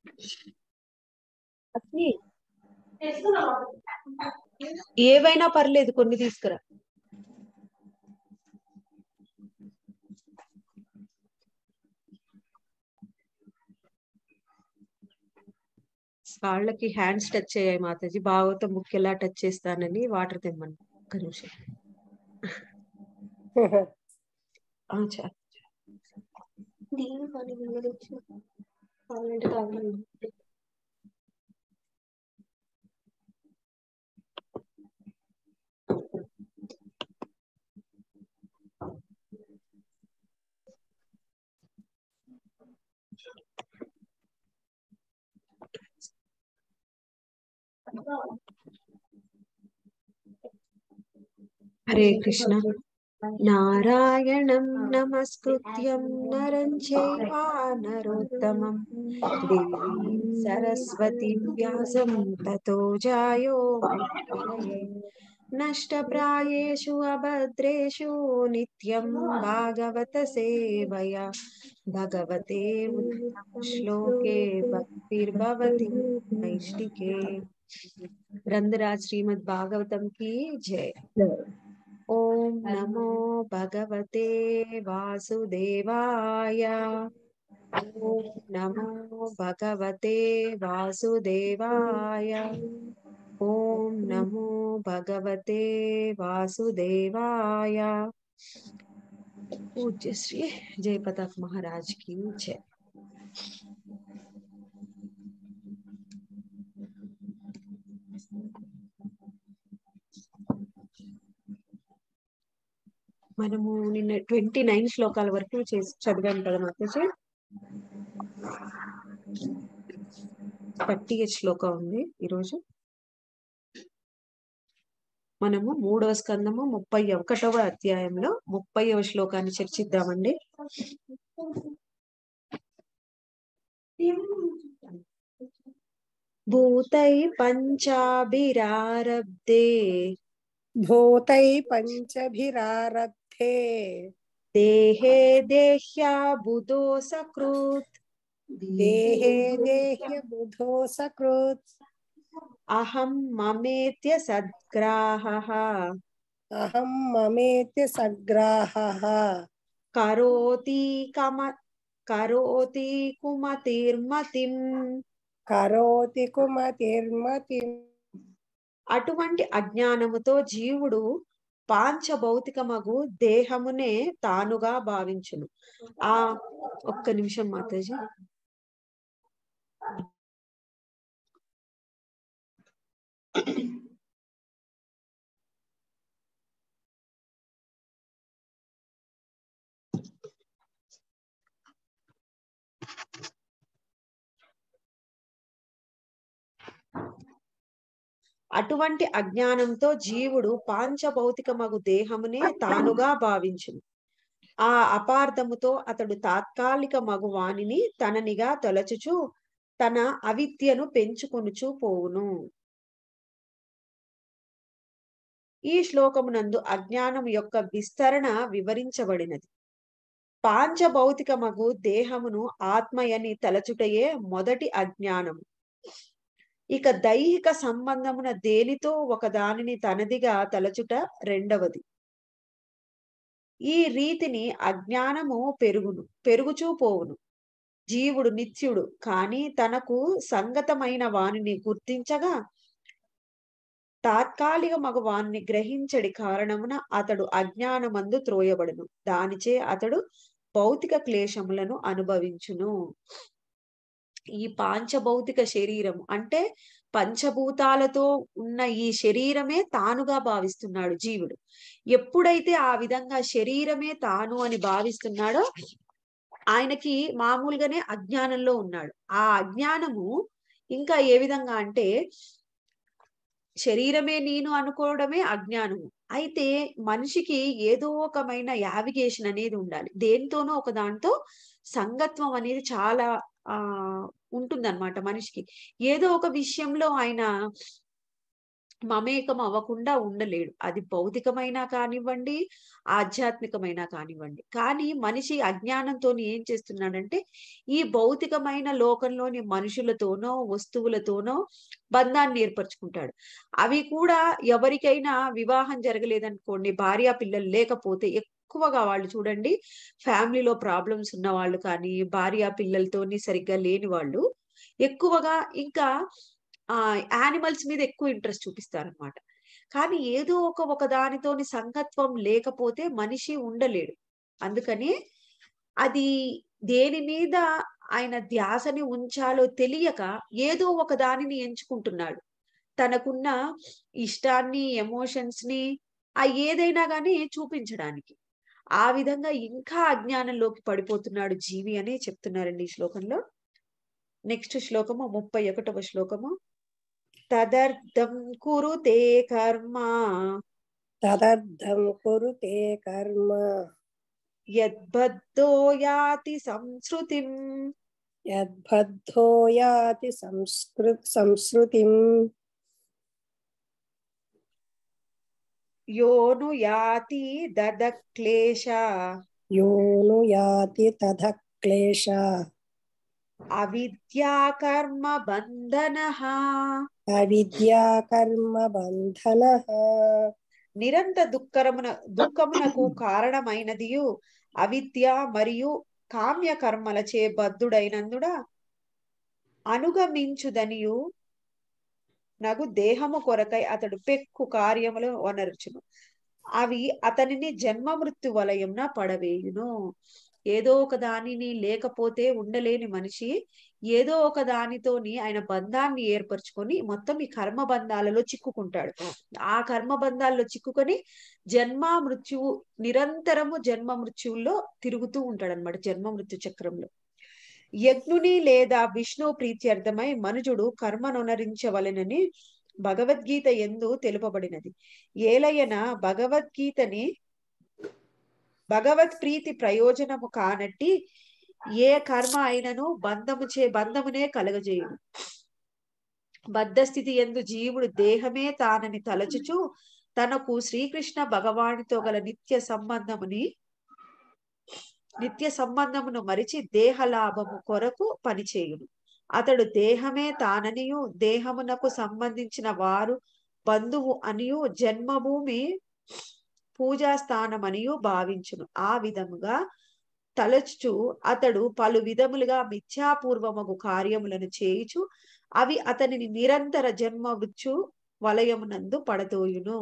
అస్మి, ఏవైనా పర్లేదు కొన్ని తీసుకురా కాళ్ళకి హ్యాండ్స్ టచ్ అయ్యాయి మాతాజీ భాగవతం బుక్ ఎలా టచ్ చేస్తానని వాటర్ తెమ్మని ఒక్క నిమిషం ఆ, చాలు. దీని పని మీద వచ్చి కావాలంటే తాగమను. హరే కృష్ణ నారాయణం నమస్కృత్యం నరం చైవ నరోత్తమం దేవీం సరస్వతి వ్యాసం తతో జాయో ముఖ్యమయే. నష్టప్రాయేషు అభద్రేషు నిత్యం భాగవత సేవయ భగవతే ఉత్తమ శ్లోకే భక్తిర్భవతి నైష్టికే గ్రంథరాజ్ శ్రీమద్ భాగవతం కి జయ ఓం నమో భగవతే వాసుదేవాయ ఓం నమో భగవతే వాసుదేవాయ ఓం నమో భగవతే వాసుదేవాయ పూజ్య శ్రీ జయపతాక్ మహారాజ్ కి జయ మనము నిన్న ట్వంటీ నైన్ శ్లోకాల వరకు చేసి చదివాం కదా మాతాజీ థర్టీ శ్లోకం ఉంది ఈరోజు మనము మూడవ స్కందము ముప్పై ఒకటవ అధ్యాయంలో ముప్పైవ శ్లోకాన్ని చర్చిద్దామండి భూతై పంచాభిరారబ్ధే భూతై పంచభిరారబ్ధే దేహే దేహ్యా బుధో సకృత్ దేహే దేహ్య బుధో సకృత్ అహం మమేత్య సద్గ్రాహః అహం మమేత్య సగ్రాహః కరోతి కమ కరోతి కుమతిర్మతిం కరోతి కుమతిర్మతిం అటువంటి అజ్ఞానముతో జీవుడు పాంచభౌతికమగు దేహమునే తానుగా భావించును ఆ ఒక్క నిమిషం మాతాజీ అటువంటి అజ్ఞానంతో జీవుడు పాంచభౌతికమగు దేహమునే తానుగా భావించును ఆ అపార్థముతో అతడు తాత్కాలిక మగు వాణిని తననిగా తొలచుచు తన అవిద్యను పెంచుకొనుచు పోవును ఈ శ్లోకమునందు అజ్ఞానం యొక్క విస్తరణ వివరించబడినది పాంచభౌతికమగు దేహమును ఆత్మయని తలచుటయే మొదటి అజ్ఞానము ఇక దైహిక సంబంధమున దేనితో ఒక దానిని తనదిగా తలచుట రెండవది ఈ రీతిని అజ్ఞానము పెరుగును పెరుగుచూ పోవును జీవుడు నిత్యుడు కాని తనకు సంగతమైన వానిని గుర్తించగా తాత్కాలిక మగ వానిని గ్రహించడి కారణమున అతడు అజ్ఞానమందు త్రోయబడును దానిచే అతడు భౌతిక క్లేశములను అనుభవించును ఈ పాంచభౌతిక శరీరం అంటే పంచభూతాలతో ఉన్న ఈ శరీరమే తానుగా భావిస్తున్నాడు జీవుడు ఎప్పుడైతే ఆ విధంగా శరీరమే తాను అని భావిస్తున్నాడో ఆయనకి మామూలుగానే అజ్ఞానంలో ఉన్నాడు ఆ అజ్ఞానము ఇంకా ఏ విధంగా అంటే శరీరమే నేను అనుకోవడమే అజ్ఞానము అయితే మనిషికి ఏదో ఒకమైన యావిగేషన్ అనేది ఉండాలి దేనితోనో ఒక దాంతో సంగత్వం అనేది చాలా ఆ ఉంటుందన్నమాట మనిషికి ఏదో ఒక విషయంలో ఆయన మమేకం అవ్వకుండా ఉండలేడు అది భౌతికమైనా కానివ్వండి ఆధ్యాత్మికమైనా కానివ్వండి కానీ మనిషి అజ్ఞానంతో ఏం చేస్తున్నాడంటే ఈ భౌతికమైన లోకంలోని మనుషులతోనో వస్తువులతోనో బంధాన్ని ఏర్పరచుకుంటాడు అవి కూడా ఎవరికైనా వివాహం జరగలేదనుకోండి భార్య పిల్లలు లేకపోతే ఎక్కువగా వాళ్ళు చూడండి ఫ్యామిలీలో ప్రాబ్లమ్స్ ఉన్న వాళ్ళు కానీ భార్య పిల్లలతోని సరిగ్గా లేని వాళ్ళు ఎక్కువగా ఇంకా ఆ యానిమల్స్ మీద ఎక్కువ ఇంట్రెస్ట్ చూపిస్తారనమాట కానీ ఏదో ఒక ఒక దానితోని సంగత్వం లేకపోతే మనిషి ఉండలేడు అందుకని అది దేని మీద ఆయన ధ్యాసని ఉంచాలో తెలియక ఏదో ఒక దానిని ఎంచుకుంటున్నాడు తనకున్న ఇష్టాన్ని ఎమోషన్స్ ని ఆ ఏదైనా గానీ చూపించడానికి ఆ విధంగా ఇంకా అజ్ఞానంలోకి పడిపోతున్నాడు జీవి అని చెప్తున్నారండి ఈ శ్లోకంలో నెక్స్ట్ శ్లోకము ముప్పై ఒకటవ శ్లోకము తదర్థం కురుతే కర్మ తదర్థం కురుతే కర్మ యద్బద్ధో యాతి సంస్కృతిం యద్బద్ధో యాతి సంస్కృ సంస్కృతిం యోను యాతి దదక్లేశ యోను యాతి తథ క్లేశ అవిద్యా కర్మ బంధన అవిద్యా కర్మ బంధన నిరంతర దుఃఖరమున దుఃఖమునకు కారణమైనదియు అవిద్య మరియు కామ్య కర్మలచే బద్ధుడైనందుడా అనుగమించుదనియు నగు దేహము కొరకై అతడు పెక్కు కార్యములు వనరుచును అవి అతనిని జన్మ మృత్యు వలయంన పడవేయును ఏదో ఒక దానిని లేకపోతే ఉండలేని మనిషి ఏదో ఒక దానితోని ఆయన బంధాన్ని ఏర్పరచుకొని మొత్తం ఈ కర్మ బంధాలలో చిక్కుకుంటాడు ఆ కర్మ బంధాల్లో చిక్కుకొని జన్మ మృత్యువు నిరంతరము జన్మ మృత్యువుల్లో తిరుగుతూ ఉంటాడు అనమాట జన్మ మృత్యు చక్రంలో యజ్ఞుని లేదా విష్ణు ప్రీత్యర్థమై మనుజుడు కర్మనొనరించవలెనని భగవద్గీత ఎందు తెలుపబడినది ఏలయన భగవద్గీతని భగవత్ ప్రీతి ప్రయోజనము కానట్టి ఏ కర్మ అయినను బంధము చే బంధమునే కలగజేయును బద్ధస్థితి ఎందు జీవుడు దేహమే తానని తలచుచు తనకు శ్రీకృష్ణ భగవానితో గల నిత్య సంబంధముని నిత్య సంబంధమును మరిచి దేహ లాభము కొరకు పనిచేయును అతడు దేహమే తాననియు దేహమునకు సంబంధించిన వారు బంధువు అనియు జన్మభూమి పూజా స్థానమనియు భావించును ఆ విధముగా తలచుచు అతడు పలు విధములుగా మిథ్యాపూర్వమగు కార్యములను చేయుచు అవి అతనిని నిరంతర జన్మ మృత్యు వలయమునందు పడదోయును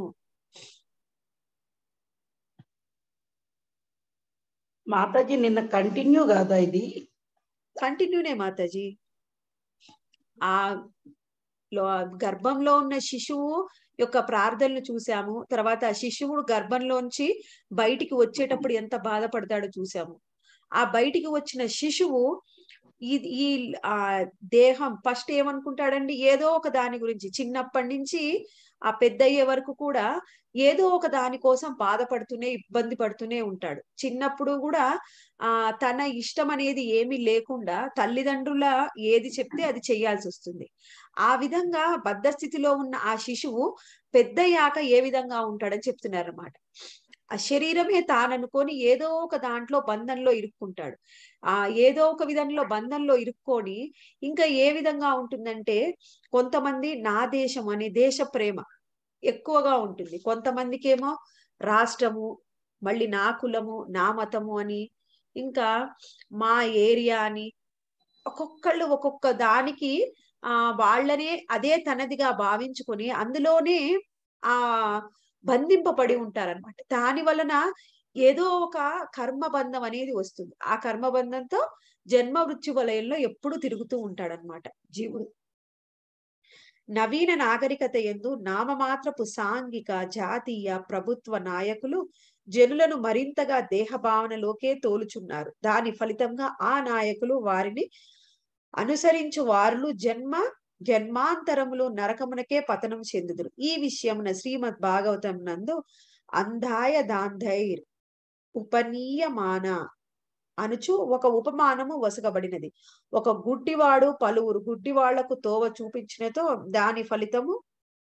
మాతాజీ నిన్న కంటిన్యూ కాదా ఇది కంటిన్యూనే మాతాజీ ఆ లో గర్భంలో ఉన్న శిశువు యొక్క ప్రార్థనలు చూసాము తర్వాత ఆ శిశువుడు గర్భంలోంచి బయటికి వచ్చేటప్పుడు ఎంత బాధపడతాడో చూసాము ఆ బయటికి వచ్చిన శిశువు ఈ ఈ ఆ దేహం ఫస్ట్ ఏమనుకుంటాడండి ఏదో ఒక దాని గురించి చిన్నప్పటి నుంచి ఆ పెద్ద అయ్యే వరకు కూడా ఏదో ఒక దాని కోసం బాధపడుతూనే ఇబ్బంది పడుతూనే ఉంటాడు చిన్నప్పుడు కూడా ఆ తన ఇష్టం అనేది ఏమీ లేకుండా తల్లిదండ్రుల ఏది చెప్తే అది చేయాల్సి వస్తుంది ఆ విధంగా బద్ధ స్థితిలో ఉన్న ఆ శిశువు పెద్దయ్యాక ఏ విధంగా ఉంటాడని చెప్తున్నారు అనమాట ఆ శరీరమే తాననుకొని ఏదో ఒక దాంట్లో బంధంలో ఇరుక్కుంటాడు ఆ ఏదో ఒక విధంలో బంధంలో ఇరుక్కొని ఇంకా ఏ విధంగా ఉంటుందంటే కొంతమంది నా దేశం అనే దేశ ప్రేమ ఎక్కువగా ఉంటుంది కొంతమందికి ఏమో రాష్ట్రము మళ్ళీ నా కులము నా మతము అని ఇంకా మా ఏరియా అని ఒక్కొక్కళ్ళు ఒక్కొక్క దానికి ఆ వాళ్ళనే అదే తనదిగా భావించుకొని అందులోనే ఆ బంధింపబడి ఉంటారనమాట దాని వలన ఏదో ఒక కర్మబంధం అనేది వస్తుంది ఆ కర్మబంధంతో జన్మ మృత్యు వలయంలో ఎప్పుడు తిరుగుతూ ఉంటాడనమాట జీవుడు నవీన నాగరికత ఎందు నామమాత్రపు సాంఘిక జాతీయ ప్రభుత్వ నాయకులు జనులను మరింతగా దేహభావనలోకే తోలుచున్నారు దాని ఫలితంగా ఆ నాయకులు వారిని అనుసరించు వారులు జన్మ జన్మాంతరములు నరకమునకే పతనం చెందుదురు ఈ విషయమున శ్రీమద్ భాగవతం నందు అంధాయ దాంధైర్ ఉపనీయమాన అనుచు ఒక ఉపమానము వసగబడినది ఒక గుడ్డివాడు పలువురు గుడ్డివాళ్లకు తోవ చూపించినతో దాని ఫలితము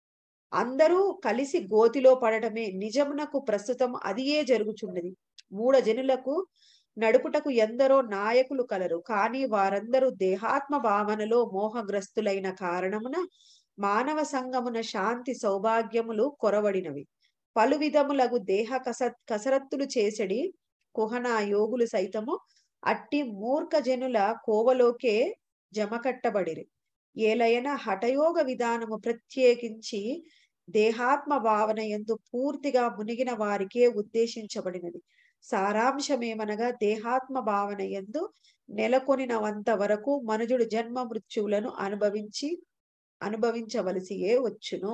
అందరూ కలిసి గోతిలో పడటమే నిజమునకు ప్రస్తుతం అదియే జరుగుచున్నది మూఢ జనులకు నడుపుటకు ఎందరో నాయకులు కలరు కానీ వారందరూ దేహాత్మ భావనలో మోహగ్రస్తులైన కారణమున మానవ సంగమున శాంతి సౌభాగ్యములు కొరవడినవి పలు విధములగు దేహ కస కసరత్తులు చేసడి కుహన యోగులు సైతము అట్టి మూర్ఖ జనుల కోవలోకే జమకట్టబడిరి ఏలయన హఠయోగ విధానము ప్రత్యేకించి దేహాత్మ భావన ఎందు పూర్తిగా మునిగిన వారికే ఉద్దేశించబడినది సారాంశమేమనగా దేహాత్మ భావన ఎందు నెలకొనినంత వరకు మనుజుడు జన్మ మృత్యువులను అనుభవించి అనుభవించవలసియే వచ్చును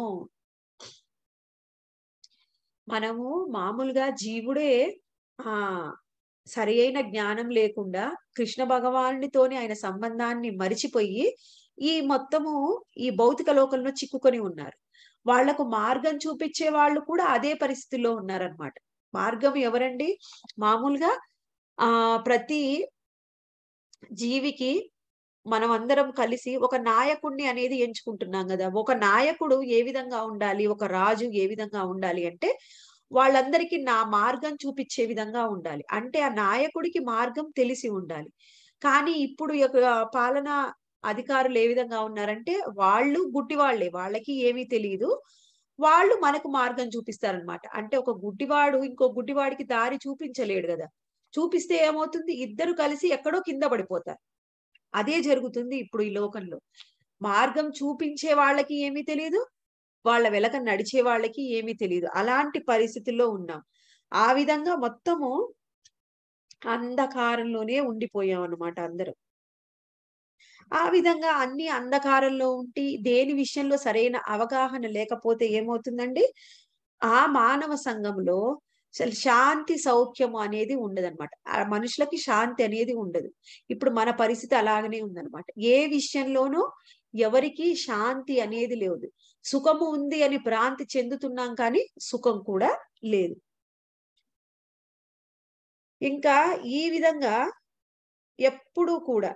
మనము మామూలుగా జీవుడే ఆ సరి అయిన జ్ఞానం లేకుండా కృష్ణ భగవానుడితోని ఆయన సంబంధాన్ని మరిచిపోయి ఈ మొత్తము ఈ భౌతిక లోకంలో చిక్కుకొని ఉన్నారు వాళ్లకు మార్గం చూపించే వాళ్ళు కూడా అదే పరిస్థితిలో ఉన్నారనమాట మార్గం ఎవరండి మామూలుగా ఆ ప్రతి జీవికి మనం అందరం కలిసి ఒక నాయకుడిని అనేది ఎంచుకుంటున్నాం కదా ఒక నాయకుడు ఏ విధంగా ఉండాలి ఒక రాజు ఏ విధంగా ఉండాలి అంటే వాళ్ళందరికీ నా మార్గం చూపించే విధంగా ఉండాలి అంటే ఆ నాయకుడికి మార్గం తెలిసి ఉండాలి కానీ ఇప్పుడు యొక్క పాలన అధికారులు ఏ విధంగా ఉన్నారంటే వాళ్ళు గుడ్డి వాళ్ళే వాళ్ళకి ఏమీ తెలియదు వాళ్ళు మనకు మార్గం చూపిస్తారనమాట అంటే ఒక గుడ్డివాడు ఇంకో గుడ్డివాడికి దారి చూపించలేడు కదా చూపిస్తే ఏమవుతుంది ఇద్దరు కలిసి ఎక్కడో కింద పడిపోతారు అదే జరుగుతుంది ఇప్పుడు ఈ లోకంలో మార్గం చూపించే వాళ్ళకి ఏమీ తెలియదు వాళ్ళ వెలక నడిచే వాళ్ళకి ఏమీ తెలియదు అలాంటి పరిస్థితుల్లో ఉన్నాం ఆ విధంగా మొత్తము అంధకారంలోనే ఉండిపోయాం అన్నమాట అందరం ఆ విధంగా అన్ని అంధకారంలో ఉండి దేని విషయంలో సరైన అవగాహన లేకపోతే ఏమవుతుందండి ఆ మానవ సంఘంలో అసలు శాంతి సౌఖ్యము అనేది ఉండదన్నమాట ఆ మనుషులకి శాంతి అనేది ఉండదు ఇప్పుడు మన పరిస్థితి అలాగనే ఉందన్నమాట ఏ విషయంలోనూ ఎవరికి శాంతి అనేది లేదు సుఖము ఉంది అని భ్రాంతి చెందుతున్నాం కానీ సుఖం కూడా లేదు ఇంకా ఈ విధంగా ఎప్పుడూ కూడా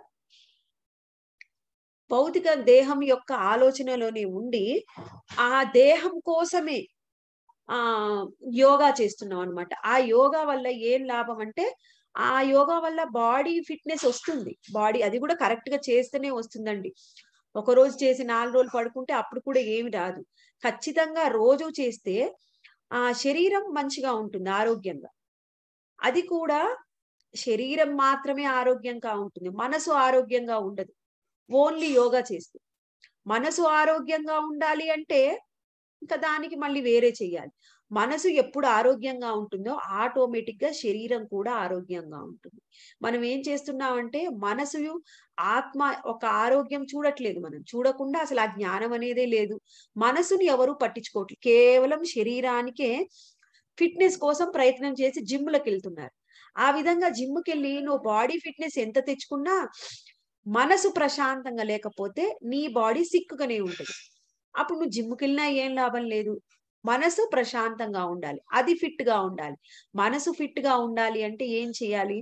భౌతిక దేహం యొక్క ఆలోచనలోనే ఉండి ఆ దేహం కోసమే ఆ యోగా చేస్తున్నాం అనమాట ఆ యోగా వల్ల ఏం లాభం అంటే ఆ యోగా వల్ల బాడీ ఫిట్నెస్ వస్తుంది బాడీ అది కూడా కరెక్ట్ గా చేస్తేనే వస్తుందండి ఒక రోజు చేసి నాలుగు రోజులు పడుకుంటే అప్పుడు కూడా ఏమి రాదు ఖచ్చితంగా రోజు చేస్తే ఆ శరీరం మంచిగా ఉంటుంది ఆరోగ్యంగా అది కూడా శరీరం మాత్రమే ఆరోగ్యంగా ఉంటుంది మనసు ఆరోగ్యంగా ఉండదు ఓన్లీ యోగా చేస్తే మనసు ఆరోగ్యంగా ఉండాలి అంటే ఇంకా దానికి మళ్ళీ వేరే చెయ్యాలి మనసు ఎప్పుడు ఆరోగ్యంగా ఉంటుందో ఆటోమేటిక్ గా శరీరం కూడా ఆరోగ్యంగా ఉంటుంది మనం ఏం చేస్తున్నామంటే మనసు ఆత్మ ఒక ఆరోగ్యం చూడట్లేదు మనం చూడకుండా అసలు ఆ జ్ఞానం అనేదే లేదు మనసుని ఎవరు పట్టించుకోవట్లేదు కేవలం శరీరానికే ఫిట్నెస్ కోసం ప్రయత్నం చేసి జిమ్లకు వెళ్తున్నారు ఆ విధంగా జిమ్కి వెళ్ళి నువ్వు బాడీ ఫిట్నెస్ ఎంత తెచ్చుకున్నా మనసు ప్రశాంతంగా లేకపోతే నీ బాడీ సిక్కుగానే ఉంటుంది అప్పుడు నువ్వు జిమ్కి వెళ్ళినా ఏం లాభం లేదు మనసు ప్రశాంతంగా ఉండాలి అది ఫిట్ గా ఉండాలి మనసు ఫిట్ గా ఉండాలి అంటే ఏం చేయాలి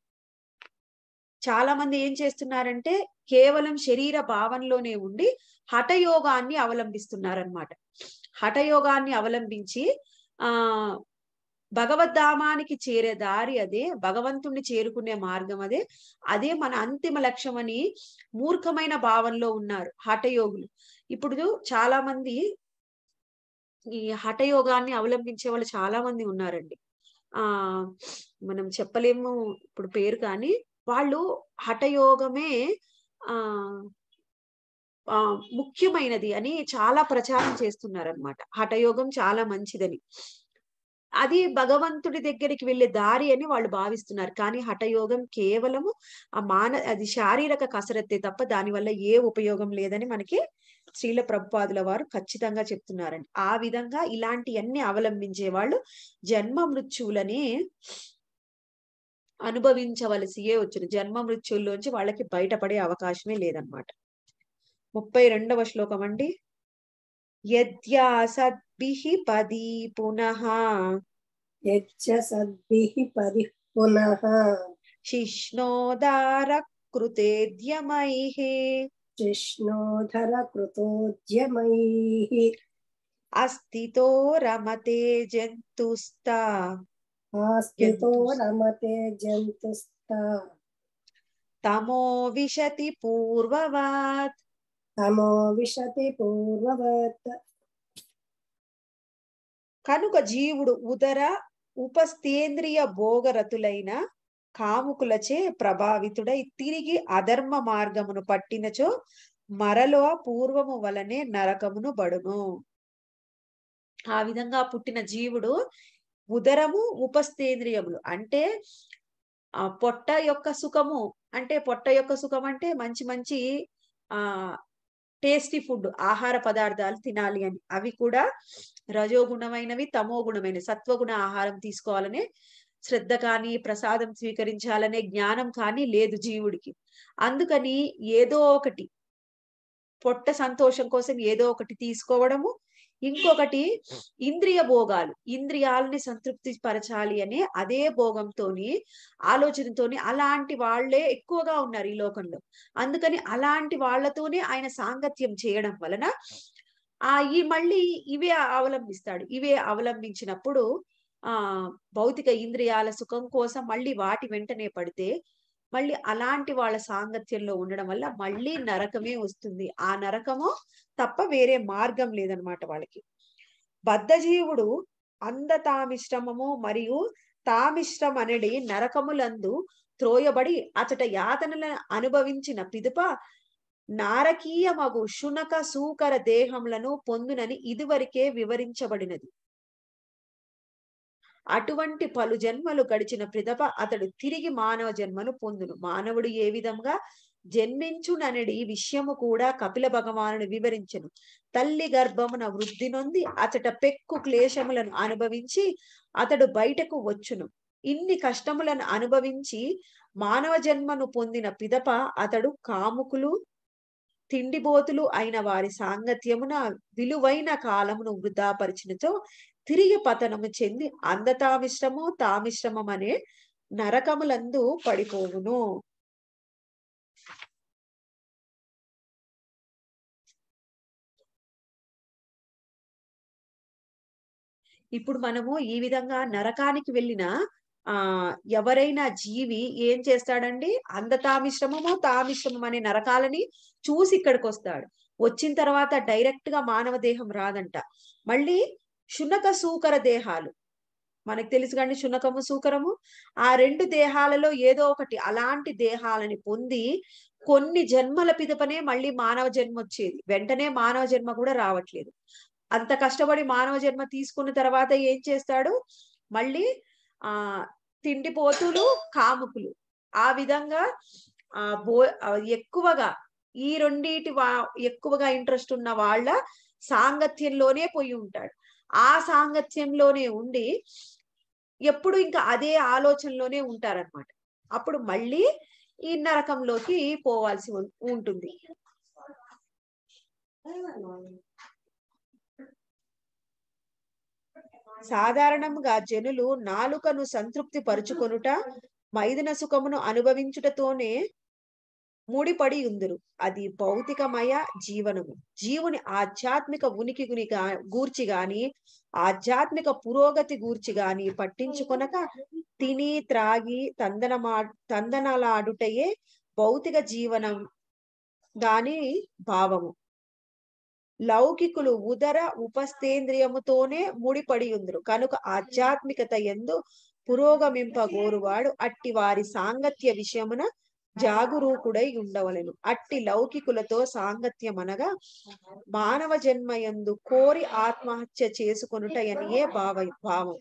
చాలా మంది ఏం చేస్తున్నారంటే కేవలం శరీర భావనలోనే ఉండి హఠయోగాన్ని అవలంబిస్తున్నారనమాట హఠయోగాన్ని అవలంబించి ఆ భగవద్ధామానికి చేరే దారి అదే భగవంతుణ్ణి చేరుకునే మార్గం అదే అదే మన అంతిమ లక్ష్యం అని మూర్ఖమైన భావనలో ఉన్నారు హఠయోగులు ఇప్పుడు చాలా మంది ఈ హఠయోగాన్ని అవలంబించే వాళ్ళు చాలా మంది ఉన్నారండి ఆ మనం చెప్పలేము ఇప్పుడు పేరు కానీ వాళ్ళు హఠయోగమే ఆ ఆ ముఖ్యమైనది అని చాలా ప్రచారం చేస్తున్నారనమాట హఠయోగం చాలా మంచిదని అది భగవంతుడి దగ్గరికి వెళ్ళే దారి అని వాళ్ళు భావిస్తున్నారు కానీ హఠయోగం కేవలము ఆ మాన అది శారీరక కసరత్తే తప్ప దానివల్ల ఏ ఉపయోగం లేదని మనకి శ్రీల ప్రభుపాదుల వారు ఖచ్చితంగా చెప్తున్నారండి ఆ విధంగా ఇలాంటివన్నీ అవలంబించే వాళ్ళు జన్మ మృత్యువులని అనుభవించవలసియే వచ్చిన జన్మ మృత్యుల్లోంచి వాళ్ళకి బయటపడే అవకాశమే లేదనమాట ముప్పై రెండవ శ్లోకం అండి యద్యా సద్భిః పదీ పునః యచ్చ సద్భిః పరిః పునః శిష్ణోదార కృతేద్యమైః కృష్ణోధర కృతోద్యమైః అస్థితో రమతే జంతుస్తా ఆస్థితో జంతుస్- రమతే జంతుస్తా తమో విశతి పూర్వవాత్ తమో విశతి పూర్వవత్ కనుక జీవుడు ఉదర ఉపస్థేంద్రియ భోగరతులైన కాముకులచే ప్రభావితుడై తిరిగి అధర్మ మార్గమును పట్టినచో మరలో పూర్వము వలనే నరకమును బడును ఆ విధంగా పుట్టిన జీవుడు ఉదరము ఉపస్థేంద్రియములు అంటే ఆ పొట్ట యొక్క సుఖము అంటే పొట్ట యొక్క సుఖం అంటే మంచి మంచి ఆ టేస్టీ ఫుడ్ ఆహార పదార్థాలు తినాలి అని అవి కూడా రజోగుణమైనవి తమో గుణమైనవి సత్వగుణ ఆహారం తీసుకోవాలనే శ్రద్ధ కానీ ప్రసాదం స్వీకరించాలనే జ్ఞానం కానీ లేదు జీవుడికి అందుకని ఏదో ఒకటి పొట్ట సంతోషం కోసం ఏదో ఒకటి తీసుకోవడము ఇంకొకటి ఇంద్రియ భోగాలు ఇంద్రియాలని సంతృప్తి పరచాలి అనే అదే భోగంతోని ఆలోచనతోని అలాంటి వాళ్ళే ఎక్కువగా ఉన్నారు ఈ లోకంలో అందుకని అలాంటి వాళ్ళతోనే ఆయన సాంగత్యం చేయడం వలన ఆ ఈ మళ్ళీ ఇవే అవలంబిస్తాడు ఇవే అవలంబించినప్పుడు ఆ భౌతిక ఇంద్రియాల సుఖం కోసం మళ్ళీ వాటి వెంటనే పడితే మళ్ళీ అలాంటి వాళ్ళ సాంగత్యంలో ఉండడం వల్ల మళ్ళీ నరకమే వస్తుంది ఆ నరకము తప్ప వేరే మార్గం లేదనమాట వాళ్ళకి బద్ధజీవుడు అంద తామిశ్రమము మరియు తామిశ్రం అనేది నరకములందు త్రోయబడి అచట యాతనలను అనుభవించిన పిదుప నారకీయమగు శునక సూకర దేహములను పొందునని ఇదివరకే వివరించబడినది అటువంటి పలు జన్మలు గడిచిన పిదప అతడు తిరిగి మానవ జన్మను పొందును మానవుడు ఏ విధంగా జన్మించుననడి విషయము కూడా కపిల భగవానుడు వివరించను తల్లి గర్భమున వృద్ధి నొంది అతట పెక్కు క్లేశములను అనుభవించి అతడు బయటకు వచ్చును ఇన్ని కష్టములను అనుభవించి మానవ జన్మను పొందిన పిదప అతడు కాముకులు తిండిబోతులు అయిన వారి సాంగత్యమున విలువైన కాలమును వృధాపరిచినచో తిరిగి పతనము చెంది అందతామిశ్రము తామిశ్రమం అనే నరకములందు పడిపోవును ఇప్పుడు మనము ఈ విధంగా నరకానికి వెళ్ళిన ఆ ఎవరైనా జీవి ఏం చేస్తాడండి అందతామిశ్రమము తామిశ్రమం అనే నరకాలని చూసి ఇక్కడికి వస్తాడు వచ్చిన తర్వాత డైరెక్ట్ గా మానవ దేహం రాదంట మళ్ళీ శునక సూకర దేహాలు మనకు తెలుసు కానీ శునకము సూకరము ఆ రెండు దేహాలలో ఏదో ఒకటి అలాంటి దేహాలని పొంది కొన్ని జన్మల పిదపనే మళ్ళీ మానవ జన్మ వచ్చేది వెంటనే మానవ జన్మ కూడా రావట్లేదు అంత కష్టపడి మానవ జన్మ తీసుకున్న తర్వాత ఏం చేస్తాడు మళ్ళీ ఆ తిండిపోతులు కాముకులు ఆ విధంగా ఆ బో ఆ ఎక్కువగా ఈ రెండిటి వా ఎక్కువగా ఇంట్రెస్ట్ ఉన్న వాళ్ళ సాంగత్యంలోనే పోయి ఉంటాడు ఆ సాంగత్యంలోనే ఉండి ఎప్పుడు ఇంకా అదే ఆలోచనలోనే ఉంటారనమాట అప్పుడు మళ్ళీ ఈ నరకంలోకి పోవాల్సి ఉం- ఉంటుంది సాధారణంగా జనులు నాలుకను సంతృప్తి పరుచుకొనుట మైదన సుఖమును అనుభవించుటతోనే ముడిపడి ఉందురు అది భౌతికమయ జీవనము జీవుని ఆధ్యాత్మిక ఉనికి గుని గా- గూర్చి గాని ఆధ్యాత్మిక పురోగతి గూర్చి గాని పట్టించుకొనక తిని త్రాగి తందనమా తందనలాడుటయే భౌతిక జీవనం దాని భావము లౌకికులు ఉదర ఉపస్థేంద్రియముతోనే ముడిపడి ఉందరు కనుక ఆధ్యాత్మికత ఎందు పురోగమింపగోరువాడు అట్టి వారి సాంగత్య విషయమున జాగరూకుడై ఉండవలెను అట్టి లౌకికులతో సాంగత్యం అనగా మానవ జన్మయందు కోరి ఆత్మహత్య చేసుకొనుట అనియే భావ భావం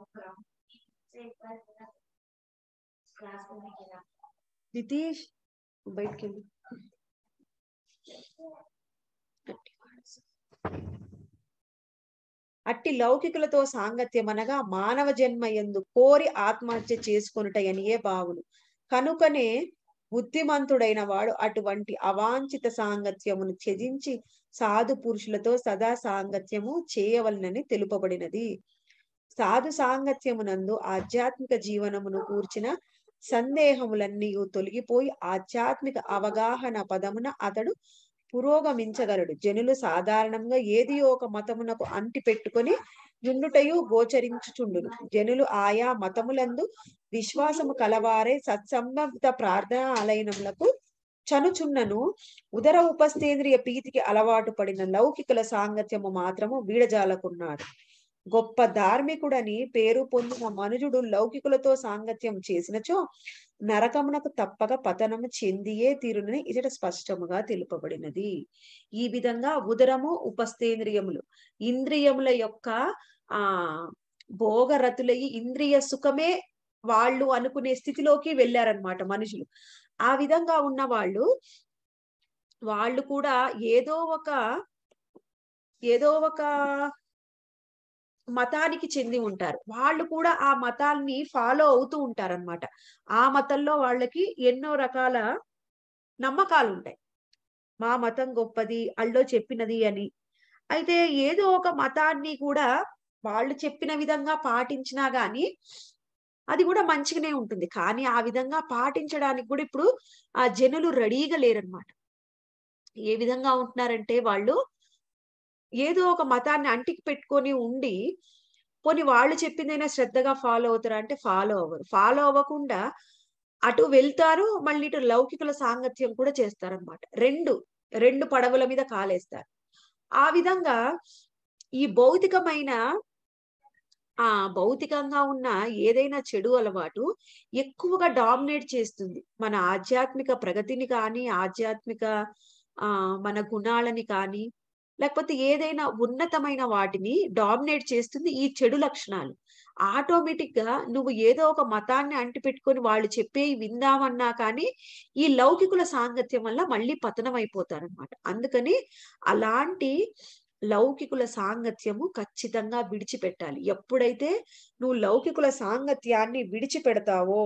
నితీష్ బయటికి వెళ్ళు. అట్టి లౌకికులతో సాంగత్యం అనగా మానవ జన్మ ఎందు కోరి ఆత్మహత్య చేసుకొనుట అనియే భావులు కనుకనే బుద్ధిమంతుడైన వాడు అటువంటి అవాంఛిత సాంగత్యమును త్యజించి సాధు పురుషులతో సదా సాంగత్యము చేయవలనని తెలుపబడినది సాధు సాంగత్యమునందు ఆధ్యాత్మిక జీవనమును కూర్చిన సందేహములన్నీ తొలగిపోయి ఆధ్యాత్మిక అవగాహన పదమున అతడు పురోగమించగలడు జనులు సాధారణంగా ఏది ఒక మతమునకు అంటి పెట్టుకొని నుండుటయు గోచరించుచుండును జనులు ఆయా మతములందు విశ్వాసము కలవారే సత్సంబంధిత ప్రార్థనా ఆలయనములకు చనుచున్నను ఉదర ఉపస్థేంద్రియ ప్రీతికి అలవాటు పడిన లౌకికుల సాంగత్యము మాత్రము వీడజాలకున్నాడు గొప్ప ధార్మికుడని పేరు పొందిన మనుజుడు లౌకికులతో సాంగత్యం చేసినచో నరకమునకు తప్పక పతనము చెందియే తీరునని ఇచట స్పష్టముగా తెలుపబడినది ఈ విధంగా ఉదరము ఉపస్థేంద్రియములు ఇంద్రియముల యొక్క ఆ భోగరతులయ్యి ఇంద్రియ సుఖమే వాళ్ళు అనుకునే స్థితిలోకి వెళ్ళారనమాట మనుషులు ఆ విధంగా ఉన్న వాళ్ళు వాళ్ళు కూడా ఏదో ఒక ఏదో ఒక మతానికి చెంది ఉంటారు వాళ్ళు కూడా ఆ మతాల్ని ఫాలో అవుతూ ఉంటారన్నమాట ఆ మతంలో వాళ్ళకి ఎన్నో రకాల నమ్మకాలు ఉంటాయి మా మతం గొప్పది అల్లో చెప్పినది అని అయితే ఏదో ఒక మతాన్ని కూడా వాళ్ళు చెప్పిన విధంగా పాటించినా గాని అది కూడా మంచిగానే ఉంటుంది కానీ ఆ విధంగా పాటించడానికి కూడా ఇప్పుడు ఆ జనులు రెడీగా లేరనమాట ఏ విధంగా ఉంటున్నారంటే వాళ్ళు ఏదో ఒక మతాన్ని అంటికి పెట్టుకొని ఉండి పోనీ వాళ్ళు చెప్పిందైనా శ్రద్ధగా ఫాలో అవుతారా అంటే ఫాలో అవ్వరు ఫాలో అవ్వకుండా అటు వెళ్తారు మళ్ళీ ఇటు లౌకికుల సాంగత్యం కూడా చేస్తారనమాట రెండు రెండు పడవల మీద కాలేస్తారు ఆ విధంగా ఈ భౌతికమైన ఆ భౌతికంగా ఉన్న ఏదైనా చెడు అలవాటు ఎక్కువగా డామినేట్ చేస్తుంది మన ఆధ్యాత్మిక ప్రగతిని కానీ ఆధ్యాత్మిక ఆ మన గుణాలని కానీ లేకపోతే ఏదైనా ఉన్నతమైన వాటిని డామినేట్ చేస్తుంది ఈ చెడు లక్షణాలు ఆటోమేటిక్ గా నువ్వు ఏదో ఒక మతాన్ని అంటిపెట్టుకొని వాళ్ళు చెప్పేవి విందామన్నా కానీ ఈ లౌకికుల సాంగత్యం వల్ల మళ్ళీ పతనం అయిపోతారనమాట అందుకని అలాంటి లౌకికుల సాంగత్యము ఖచ్చితంగా విడిచిపెట్టాలి ఎప్పుడైతే నువ్వు లౌకికుల సాంగత్యాన్ని విడిచిపెడతావో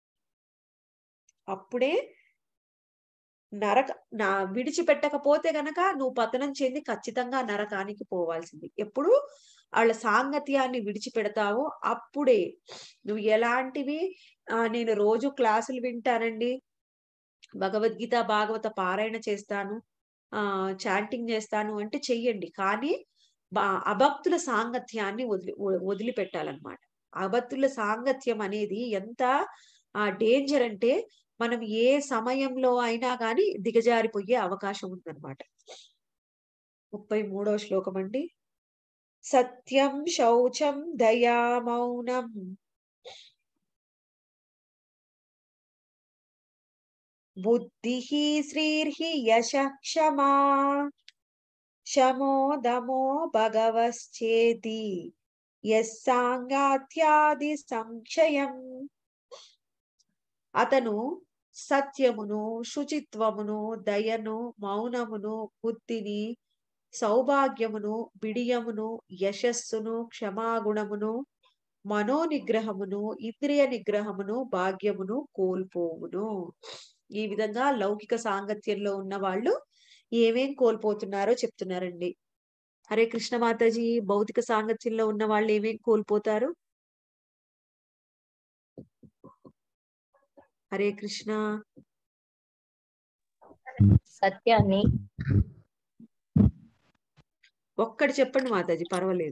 అప్పుడే నరక నా విడిచిపెట్టకపోతే గనక నువ్వు పతనం చెంది ఖచ్చితంగా నరకానికి పోవాల్సింది ఎప్పుడు వాళ్ళ సాంగత్యాన్ని విడిచిపెడతావో అప్పుడే నువ్వు ఎలాంటివి ఆ నేను రోజు క్లాసులు వింటానండి భగవద్గీత భాగవత పారాయణ చేస్తాను ఆ చాంటింగ్ చేస్తాను అంటే చెయ్యండి కానీ బా- అభక్తుల సాంగత్యాన్ని వదిలి వ- వదిలిపెట్టాలన్నమాట అభక్తుల సాంగత్యం అనేది ఎంత ఆ డేంజర్ అంటే మనం ఏ సమయంలో అయినా కానీ దిగజారిపోయే అవకాశం ఉందన్నమాట ముప్పై మూడవ శ్లోకం అండి సత్యం శౌచం దయా మౌనం బుద్ధి శ్రీర్హి యశ క్షమా శమో దమో భగవశ్చేతి యస్సాంగాత్యాది సంక్షయం అతను సత్యమును శుచిత్వమును దయను మౌనమును బుద్ధిని సౌభాగ్యమును బిడియమును యశస్సును క్షమాగుణమును మనోనిగ్రహమును ఇంద్రియ నిగ్రహమును భాగ్యమును కోల్పోవును ఈ విధంగా లౌకిక సాంగత్యంలో ఉన్న వాళ్ళు ఏమేం కోల్పోతున్నారో చెప్తున్నారండి హరే కృష్ణ మాతాజీ భౌతిక సాంగత్యంలో ఉన్న వాళ్ళు ఏమేం కోల్పోతారు హరే కృష్ణ సత్యాన్ని ఒక్కటి చెప్పండి మాతాజీ పర్వాలేదు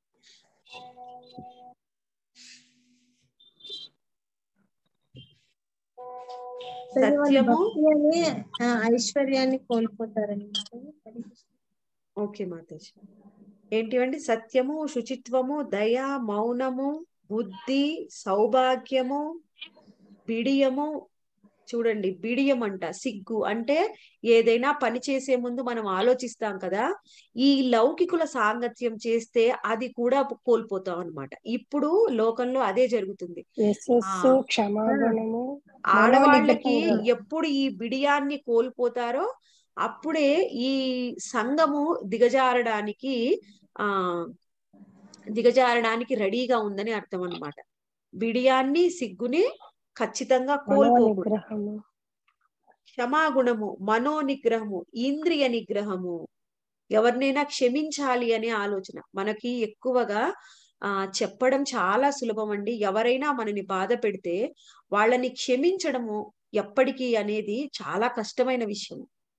సరే వాళ్ళు సత్యము భక్తి అనే ఆ, ఐశ్వర్యాన్ని కోల్పోతారని ఓకే మాతాజీ ఏంటివండి సత్యము శుచిత్వము దయ మౌనము బుద్ధి సౌభాగ్యము బిడియము చూడండి బిడియం అంట సిగ్గు అంటే ఏదైనా పని చేసే ముందు మనం ఆలోచిస్తాం కదా ఈ లౌకికుల సాంగత్యం చేస్తే అది కూడా కోల్పోతాం అన్నమాట ఇప్పుడు లోకంలో అదే జరుగుతుంది యశస్సు ఆ. క్షమాగుణము ఆడవాళ్ళకి మనోనిగ్రహము. ఎప్పుడు ఈ బిడియాన్ని కోల్పోతారో అప్పుడే ఈ సంఘము దిగజారడానికి ఆ దిగజారడానికి రెడీగా ఉందని అర్థం అన్నమాట బిడియాన్ని సిగ్గుని ఖచ్చితంగా కోల్పోకూడదు మనోనిగ్రహము క్షమాగుణము మనో నిగ్రహము ఇంద్రియ నిగ్రహము ఎవరినైనా క్షమించాలి అనే ఆలోచన మనకి ఎక్కువగా ఆ చెప్పడం చాలా సులభం అండి ఎవరైనా మనని బాధ పెడితే వాళ్ళని క్షమించడము ఎప్పటికీ అనేది చాలా కష్టమైన విషయం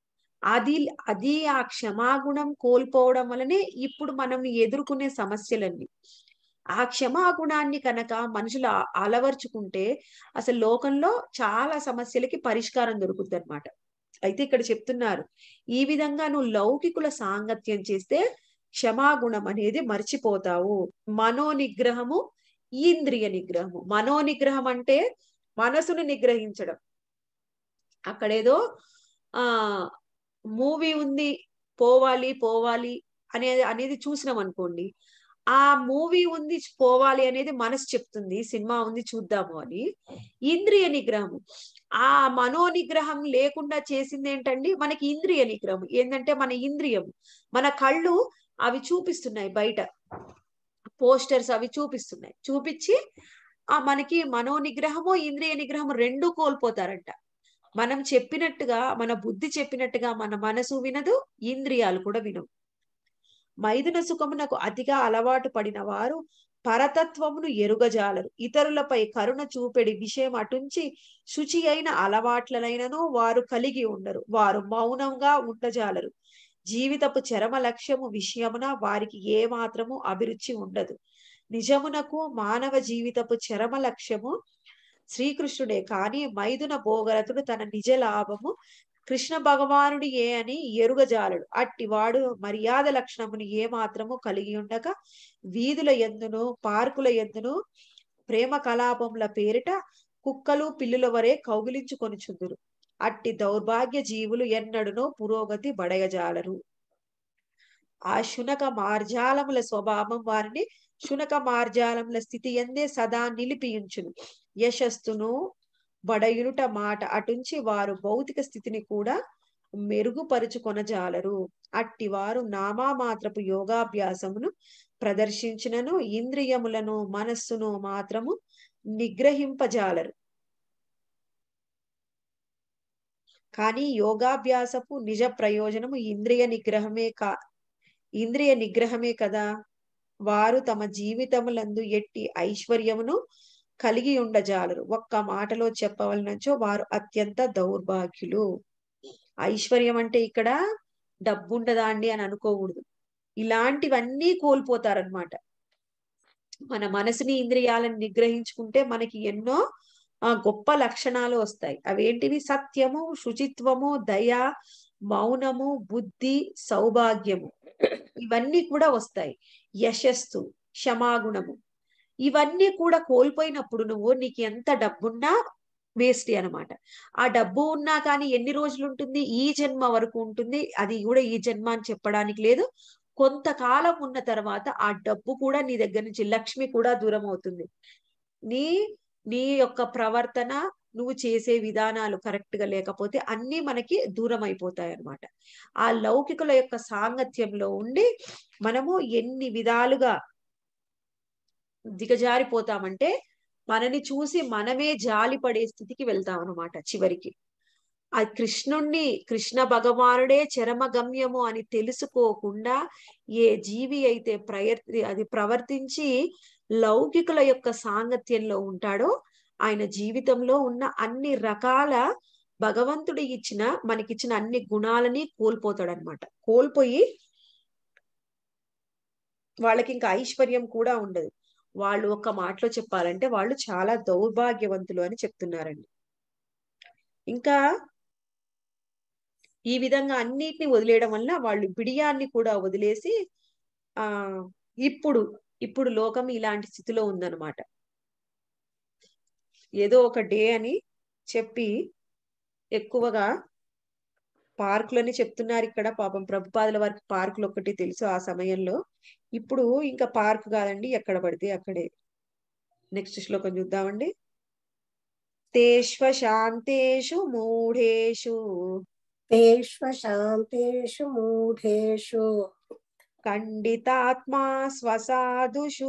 అది అది ఆ క్షమాగుణం కోల్పోవడం వలనే ఇప్పుడు మనం ఎదుర్కొనే సమస్యలన్నీ ఆ క్షమాగుణాన్ని కనుక మనుషులు అ- అలవర్చుకుంటే అసలు లోకంలో చాలా సమస్యలకి పరిష్కారం దొరుకుతుంది అనమాట అయితే ఇక్కడ చెప్తున్నారు ఈ విధంగా నువ్వు లౌకికుల సాంగత్యం చేస్తే క్షమాగుణం అనేది మర్చిపోతావు మనో నిగ్రహము ఇంద్రియ నిగ్రహము మనో నిగ్రహం అంటే మనసును నిగ్రహించడం అక్కడేదో ఆ మూవీ ఉంది పోవాలి పోవాలి అనేది అనేది చూసినాం అనుకోండి ఆ మూవీ ఉంది పోవాలి అనేది మనసు చెప్తుంది సినిమా ఉంది చూద్దాము అని ఇంద్రియ నిగ్రహము ఆ మనో నిగ్రహం లేకుండా చేసింది ఏంటండి మనకి ఇంద్రియ నిగ్రహం ఏంటంటే మన ఇంద్రియం మన కళ్ళు అవి చూపిస్తున్నాయి బయట పోస్టర్స్ అవి చూపిస్తున్నాయి చూపించి ఆ మనకి మనో నిగ్రహము ఇంద్రియ నిగ్రహము రెండు కోల్పోతారంట మనం చెప్పినట్టుగా మన బుద్ధి చెప్పినట్టుగా మన మనసు వినదు ఇంద్రియాలు కూడా వినవు మైదున సుఖమునకు అతిగా అలవాటు పడిన వారు పరతత్వమును ఎరుగజాలరు ఇతరులపై కరుణ చూపెడి విషయం అటుంచి శుచి అయిన అలవాట్లనైనను వారు కలిగి ఉండరు వారు మౌనంగా ఉండజాలరు జీవితపు చరమ లక్ష్యము విషయమున వారికి ఏ మాత్రము అభిరుచి ఉండదు నిజమునకు మానవ జీవితపు చరమ లక్ష్యము శ్రీకృష్ణుడే కాని మైదున భోగరతుడు తన నిజ లాభము కృష్ణ భగవానుడి ఏ అని ఎరుగజాలడు అట్టివాడు మర్యాద లక్షణమును ఏ మాత్రము కలిగి ఉండక వీధుల ఎందును పార్కుల ఎందును ప్రేమ కలాపముల పేరిట కుక్కలు పిల్లుల వరే కౌగిలించుకొనుచుందురు అట్టి దౌర్భాగ్య జీవులు ఎన్నడునో పురోగతి బడయజాలరు ఆ శునక మార్జాలముల స్వభావం వారిని శునక మార్జాలముల స్థితి ఎందే సదా నిలిపియుంచును యశస్సును బడయునుట మాట అటుంచి వారు భౌతిక స్థితిని కూడా మెరుగుపరుచుకొనజాలరు అట్టి వారు నామా మాత్రపు యోగాభ్యాసమును ప్రదర్శించినను ఇంద్రియములను మనస్సును మాత్రము నిగ్రహింపజాలరు కానీ యోగాభ్యాసపు నిజ ప్రయోజనము ఇంద్రియ నిగ్రహమే కా ఇంద్రియ నిగ్రహమే కదా వారు తమ జీవితములందు ఎట్టి ఐశ్వర్యమును కలిగి ఉండజాలరు ఒక్క మాటలో చెప్పవలనచో వారు అత్యంత దౌర్భాగ్యులు ఐశ్వర్యం అంటే ఇక్కడ డబ్బు ఉండదా అండి అని అనుకోకూడదు ఇలాంటివన్నీ కోల్పోతారనమాట మన మనసుని ఇంద్రియాలను నిగ్రహించుకుంటే మనకి ఎన్నో ఆ గొప్ప లక్షణాలు వస్తాయి అవేంటివి సత్యము శుచిత్వము దయ మౌనము బుద్ధి సౌభాగ్యము ఇవన్నీ కూడా వస్తాయి యశస్సు క్షమాగుణము ఇవన్నీ కూడా కోల్పోయినప్పుడు నువ్వు నీకు ఎంత డబ్బున్నా వేస్ట్ అనమాట ఆ డబ్బు ఉన్నా కానీ ఎన్ని రోజులు ఉంటుంది ఈ జన్మ వరకు ఉంటుంది అది కూడా ఈ జన్మ అని చెప్పడానికి లేదు కొంతకాలం ఉన్న తర్వాత ఆ డబ్బు కూడా నీ దగ్గర నుంచి లక్ష్మి కూడా దూరం అవుతుంది నీ నీ యొక్క ప్రవర్తన నువ్వు చేసే విధానాలు కరెక్ట్ గా లేకపోతే అన్ని మనకి దూరం అయిపోతాయి అన్నమాట ఆ లౌకికుల యొక్క సాంగత్యంలో ఉండి మనము ఎన్ని విధాలుగా దిగజారిపోతామంటే మనని చూసి మనమే జాలి పడే స్థితికి వెళ్తాం అనమాట చివరికి ఆ కృష్ణుణ్ణి కృష్ణ భగవానుడే చరమ గమ్యము అని తెలుసుకోకుండా ఏ జీవి అయితే ప్రయత్ని అది ప్రవర్తించి లౌకికుల యొక్క సాంగత్యంలో ఉంటాడో ఆయన జీవితంలో ఉన్న అన్ని రకాల భగవంతుడు ఇచ్చిన మనకిచ్చిన అన్ని గుణాలని కోల్పోతాడనమాట కోల్పోయి వాళ్ళకి ఇంకా ఐశ్వర్యం కూడా ఉండదు వాళ్ళు ఒక మాటలో చెప్పాలంటే వాళ్ళు చాలా దౌర్భాగ్యవంతులు అని చెప్తున్నారండి ఇంకా ఈ విధంగా అన్నిటిని వదిలేయడం వల్ల వాళ్ళు బిడియాన్ని కూడా వదిలేసి ఆ ఇప్పుడు ఇప్పుడు లోకం ఇలాంటి స్థితిలో ఉందన్నమాట ఏదో ఒక డే అని చెప్పి ఎక్కువగా పార్కులని చెప్తున్నారు ఇక్కడ పాపం ప్రభుపాదుల వారికి పార్కులు ఒక్కటి తెలుసు ఆ సమయంలో ఇప్పుడు ఇంకా పార్క్ కాదండి ఎక్కడ పడితే అక్కడే నెక్స్ట్ శ్లోకం చూద్దామండి తేష్వ శాంతేషు మూఢేషు తేష్వశాంతేషు మూఢేషు ఖండితాత్మా స్వసాధుషు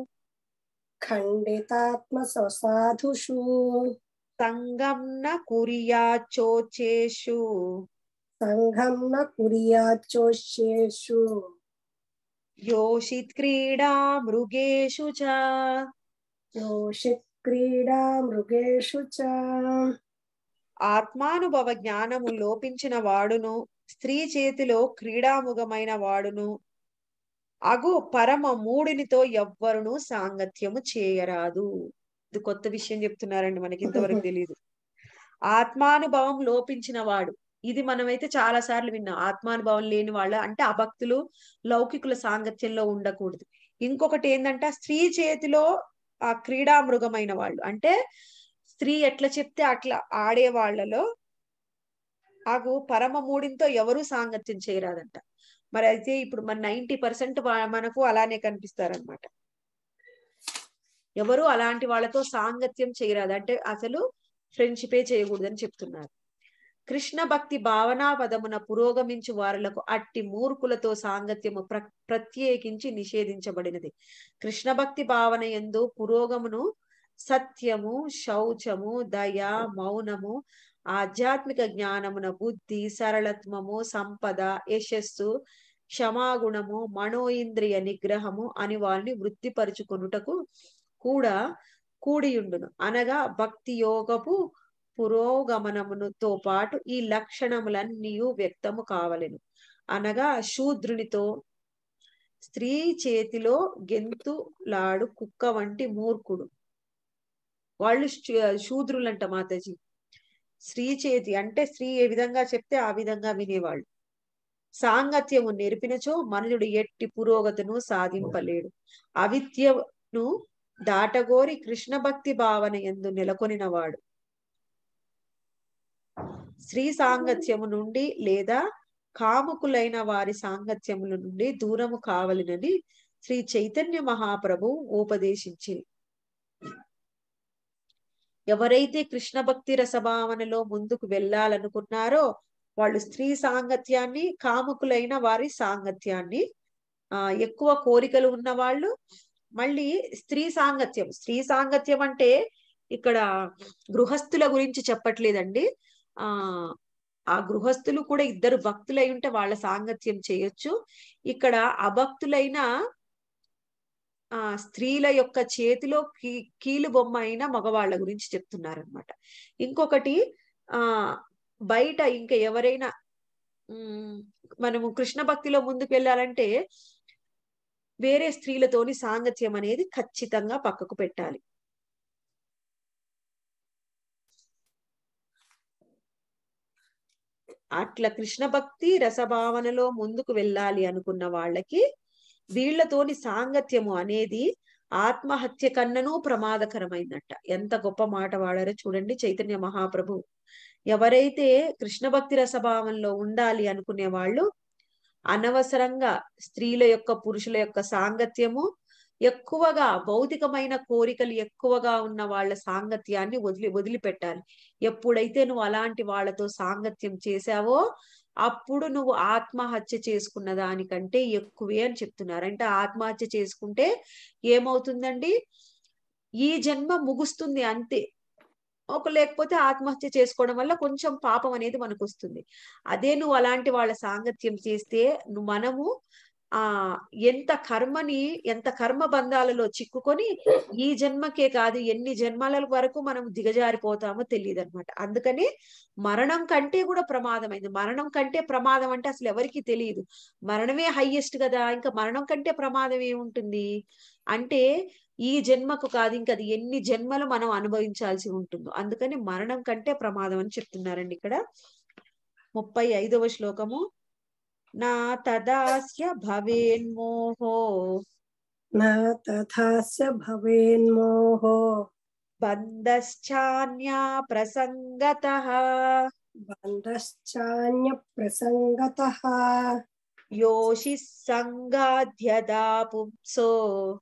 ఖండితాత్మ స్వసాధుషు సంగం న కుర్యాచోచేషు సంఘం న కుర్యాచోష్యేషు యోషిత్ క్రీడా మృగేషు చ యోషిత్ క్రీడా మృగేషు చ ఆత్మానుభవ జ్ఞానము లోపించిన వాడును స్త్రీ చేతిలో క్రీడాముగమైన వాడును అగు పరమ మూడినితో ఎవ్వరును సాంగత్యము చేయరాదు ఇది కొత్త విషయం చెప్తున్నారండి మనకి ఇంతవరకు తెలియదు ఆత్మానుభవం లోపించిన వాడు ఇది మనమైతే చాలా సార్లు విన్నాం ఆత్మానుభవం లేని వాళ్ళ అంటే అభక్తులు లౌకికుల సాంగత్యంలో ఉండకూడదు ఇంకొకటి ఏంటంటే స్త్రీ చేతిలో ఆ క్రీడా మృగమైన వాళ్ళు అంటే స్త్రీ ఎట్లా చెప్తే అట్లా ఆడే వాళ్ళలో ఆగు పరమ మూడింతో ఎవరు సాంగత్యం చేయరాదంట మరి అయితే ఇప్పుడు మన నైన్టీ పర్సెంట్ మనకు అలానే కనిపిస్తారనమాట ఎవరు అలాంటి వాళ్ళతో సాంగత్యం చేయరాదు అంటే అసలు ఫ్రెండ్షిపే చేయకూడదని చెప్తున్నారు కృష్ణ భక్తి భావనా పదమున పురోగమించు వారులకు అట్టి మూర్ఖులతో సాంగత్యము ప్ర ప్రత్యేకించి నిషేధించబడినది కృష్ణ భక్తి భావన ఎందు పురోగమును సత్యము శౌచము దయ మౌనము ఆధ్యాత్మిక జ్ఞానమున బుద్ధి సరళత్వము సంపద యశస్సు క్షమాగుణము మనోయింద్రియ నిగ్రహము అని వారిని వృత్తిపరుచుకొనుటకు కూడా కూడియుండును అనగా భక్తి యోగపు పురోగమనమునుతో పాటు ఈ లక్షణములన్నీ వ్యక్తము కావలెను అనగా శూద్రునితో స్త్రీ చేతిలో గెంతులాడు కుక్క వంటి మూర్ఖుడు వాళ్ళు శూద్రులంట మాతాజీ స్త్రీ చేతి అంటే స్త్రీ ఏ విధంగా చెప్తే ఆ విధంగా వినేవాళ్ళు సాంగత్యము నేర్పినచో మనుషుడు ఎట్టి పురోగతిను సాధింపలేడు అవిద్యను దాటగోరి కృష్ణ భక్తి భావన ఎందు నెలకొనినవాడు స్త్రీ సాంగత్యము నుండి లేదా కాముకులైన వారి సాంగత్యముల నుండి దూరము కావలనని శ్రీ చైతన్య మహాప్రభు ఉపదేశించి ఎవరైతే కృష్ణ భక్తి రసభావనలో ముందుకు వెళ్ళాలనుకున్నారో వాళ్ళు స్త్రీ సాంగత్యాన్ని కాముకులైన వారి సాంగత్యాన్ని ఆ ఎక్కువ కోరికలు ఉన్న వాళ్ళు మళ్ళీ స్త్రీ సాంగత్యం స్త్రీ సాంగత్యం అంటే ఇక్కడ గృహస్థుల గురించి చెప్పట్లేదండి ఆ ఆ గృహస్థులు కూడా ఇద్దరు భక్తులై ఉంటే వాళ్ళ సాంగత్యం చేయొచ్చు ఇక్కడ అభక్తులైన ఆ స్త్రీల యొక్క చేతిలో కీ కీలు బొమ్మ అయిన మగవాళ్ళ గురించి చెప్తున్నారనమాట ఇంకొకటి ఆ బయట ఇంకా ఎవరైనా మనము కృష్ణ భక్తిలో ముందుకు వెళ్ళాలంటే వేరే స్త్రీలతోని సాంగత్యం అనేది ఖచ్చితంగా పక్కకు పెట్టాలి అట్లా కృష్ణ భక్తి రసభావనలో ముందుకు వెళ్ళాలి అనుకున్న వాళ్ళకి వీళ్లతోని సాంగత్యము అనేది ఆత్మహత్య కన్ననూ ప్రమాదకరమైందట ఎంత గొప్ప మాట వాడారో చూడండి చైతన్య మహాప్రభు ఎవరైతే కృష్ణ భక్తి రసభావంలో ఉండాలి అనుకునే వాళ్ళు అనవసరంగా స్త్రీల యొక్క పురుషుల యొక్క సాంగత్యము ఎక్కువగా భౌతికమైన కోరికలు ఎక్కువగా ఉన్న వాళ్ళ సాంగత్యాన్ని వదిలి వదిలిపెట్టాలి ఎప్పుడైతే నువ్వు అలాంటి వాళ్ళతో సాంగత్యం చేశావో అప్పుడు నువ్వు ఆత్మహత్య చేసుకున్న దానికంటే ఎక్కువే అని చెప్తున్నారు అంటే ఆత్మహత్య చేసుకుంటే ఏమవుతుందండి ఈ జన్మ ముగుస్తుంది అంతే ఒక లేకపోతే ఆత్మహత్య చేసుకోవడం వల్ల కొంచెం పాపం అనేది మనకు వస్తుంది అదే నువ్వు అలాంటి వాళ్ళ సాంగత్యం చేస్తే మనము ఆ ఎంత కర్మని ఎంత కర్మ బంధాలలో చిక్కుకొని ఈ జన్మకే కాదు ఎన్ని జన్మల వరకు మనం దిగజారిపోతామో తెలియదు అనమాట అందుకని మరణం కంటే కూడా ప్రమాదమైంది మరణం కంటే ప్రమాదం అంటే అసలు ఎవరికి తెలియదు మరణమే హైయెస్ట్ కదా ఇంకా మరణం కంటే ప్రమాదం ఏముంటుంది అంటే ఈ జన్మకు కాదు ఇంకా అది ఎన్ని జన్మలు మనం అనుభవించాల్సి ఉంటుందో అందుకని మరణం కంటే ప్రమాదం అని చెప్తున్నారండి ఇక్కడ ముప్పై ఐదవ శ్లోకము నా తదాస్య భవేన్మోహో न तथास्य भवेन्मोहो బంధశ్చాన్యా ప్రసంగత बन्धश्चान्यप्रसङ्गतः యోషి సంగాధ్యదా పుంసో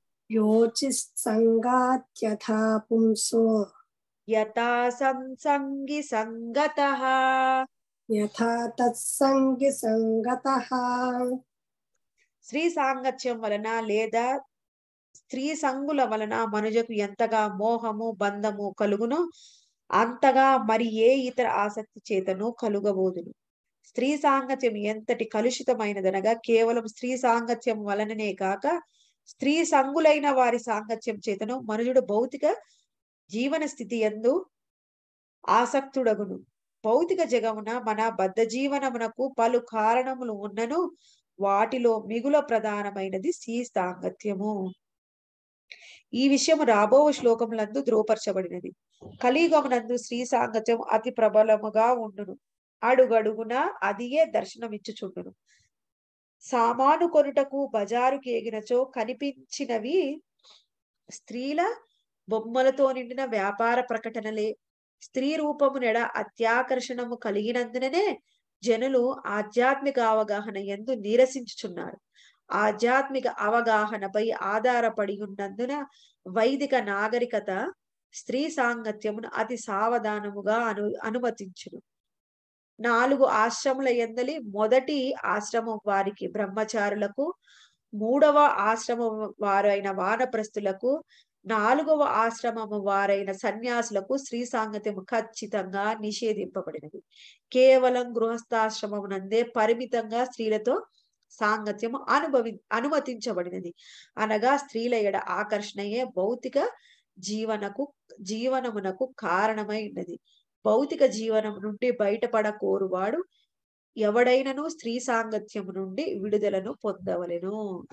योचिस्सङ्गात्यथा पुंसो యథా సంసంగి సంగత यथा तत्सङ्गिसङ्गतः స్త్రీ సాంగత్యం వలన లేదా స్త్రీ సంగుల వలన మనుజకు ఎంతగా మోహము బంధము కలుగునో అంతగా మరి ఏ ఇతర ఆసక్తి చేతను కలుగబోదును స్త్రీ సాంగత్యం ఎంతటి కలుషితమైనదనగా కేవలం స్త్రీ సాంగత్యం వలననే కాక స్త్రీ సంగులైన వారి సాంగత్యం చేతను మనుజుడు భౌతిక జీవన స్థితి ఎందు ఆసక్తుడగును భౌతిక జగమున మన బద్ధ జీవనమునకు పలు కారణములు ఉన్నను వాటిలో మిగుల ప్రధానమైనది శ్రీ సాంగత్యము ఈ విషయం రాబో శ్లోకములందు ధ్రువపరచబడినది కలియుగమునందు శ్రీ సాంగత్యం అతి ప్రబలముగా ఉండును అడుగడుగున అదియే దర్శనమిచ్చుచుండును సామాను కొనుటకు బజారుకి ఎగినచో కనిపించినవి స్త్రీల బొమ్మలతో నిండిన వ్యాపార ప్రకటనలే స్త్రీ రూపము నెడ అత్యాకర్షణము కలిగినందుననే జనులు ఆధ్యాత్మిక అవగాహన ఎందు నీరసించుచున్నారు ఆధ్యాత్మిక అవగాహనపై ఆధారపడి ఉన్నందున వైదిక నాగరికత స్త్రీ సాంగత్యమును అతి సావధానముగా అను అనుమతించును నాలుగు ఆశ్రముల ఎందలి మొదటి ఆశ్రమం వారికి బ్రహ్మచారులకు మూడవ ఆశ్రమం వారైన వానప్రస్తులకు నాలుగవ ఆశ్రమము వారైన సన్యాసులకు స్త్రీ సాంగత్యము ఖచ్చితంగా నిషేధింపబడినది కేవలం గృహస్థాశ్రమమునందే పరిమితంగా స్త్రీలతో సాంగత్యము అనుభవి అనుమతించబడినది అనగా స్త్రీల ఎడ ఆకర్షణయే భౌతిక జీవనకు జీవనమునకు కారణమై ఉన్నది భౌతిక జీవనం నుండి బయటపడ కోరువాడు ఎవడైనను స్త్రీ సాంగత్యము నుండి విడుదలను పొందవలెను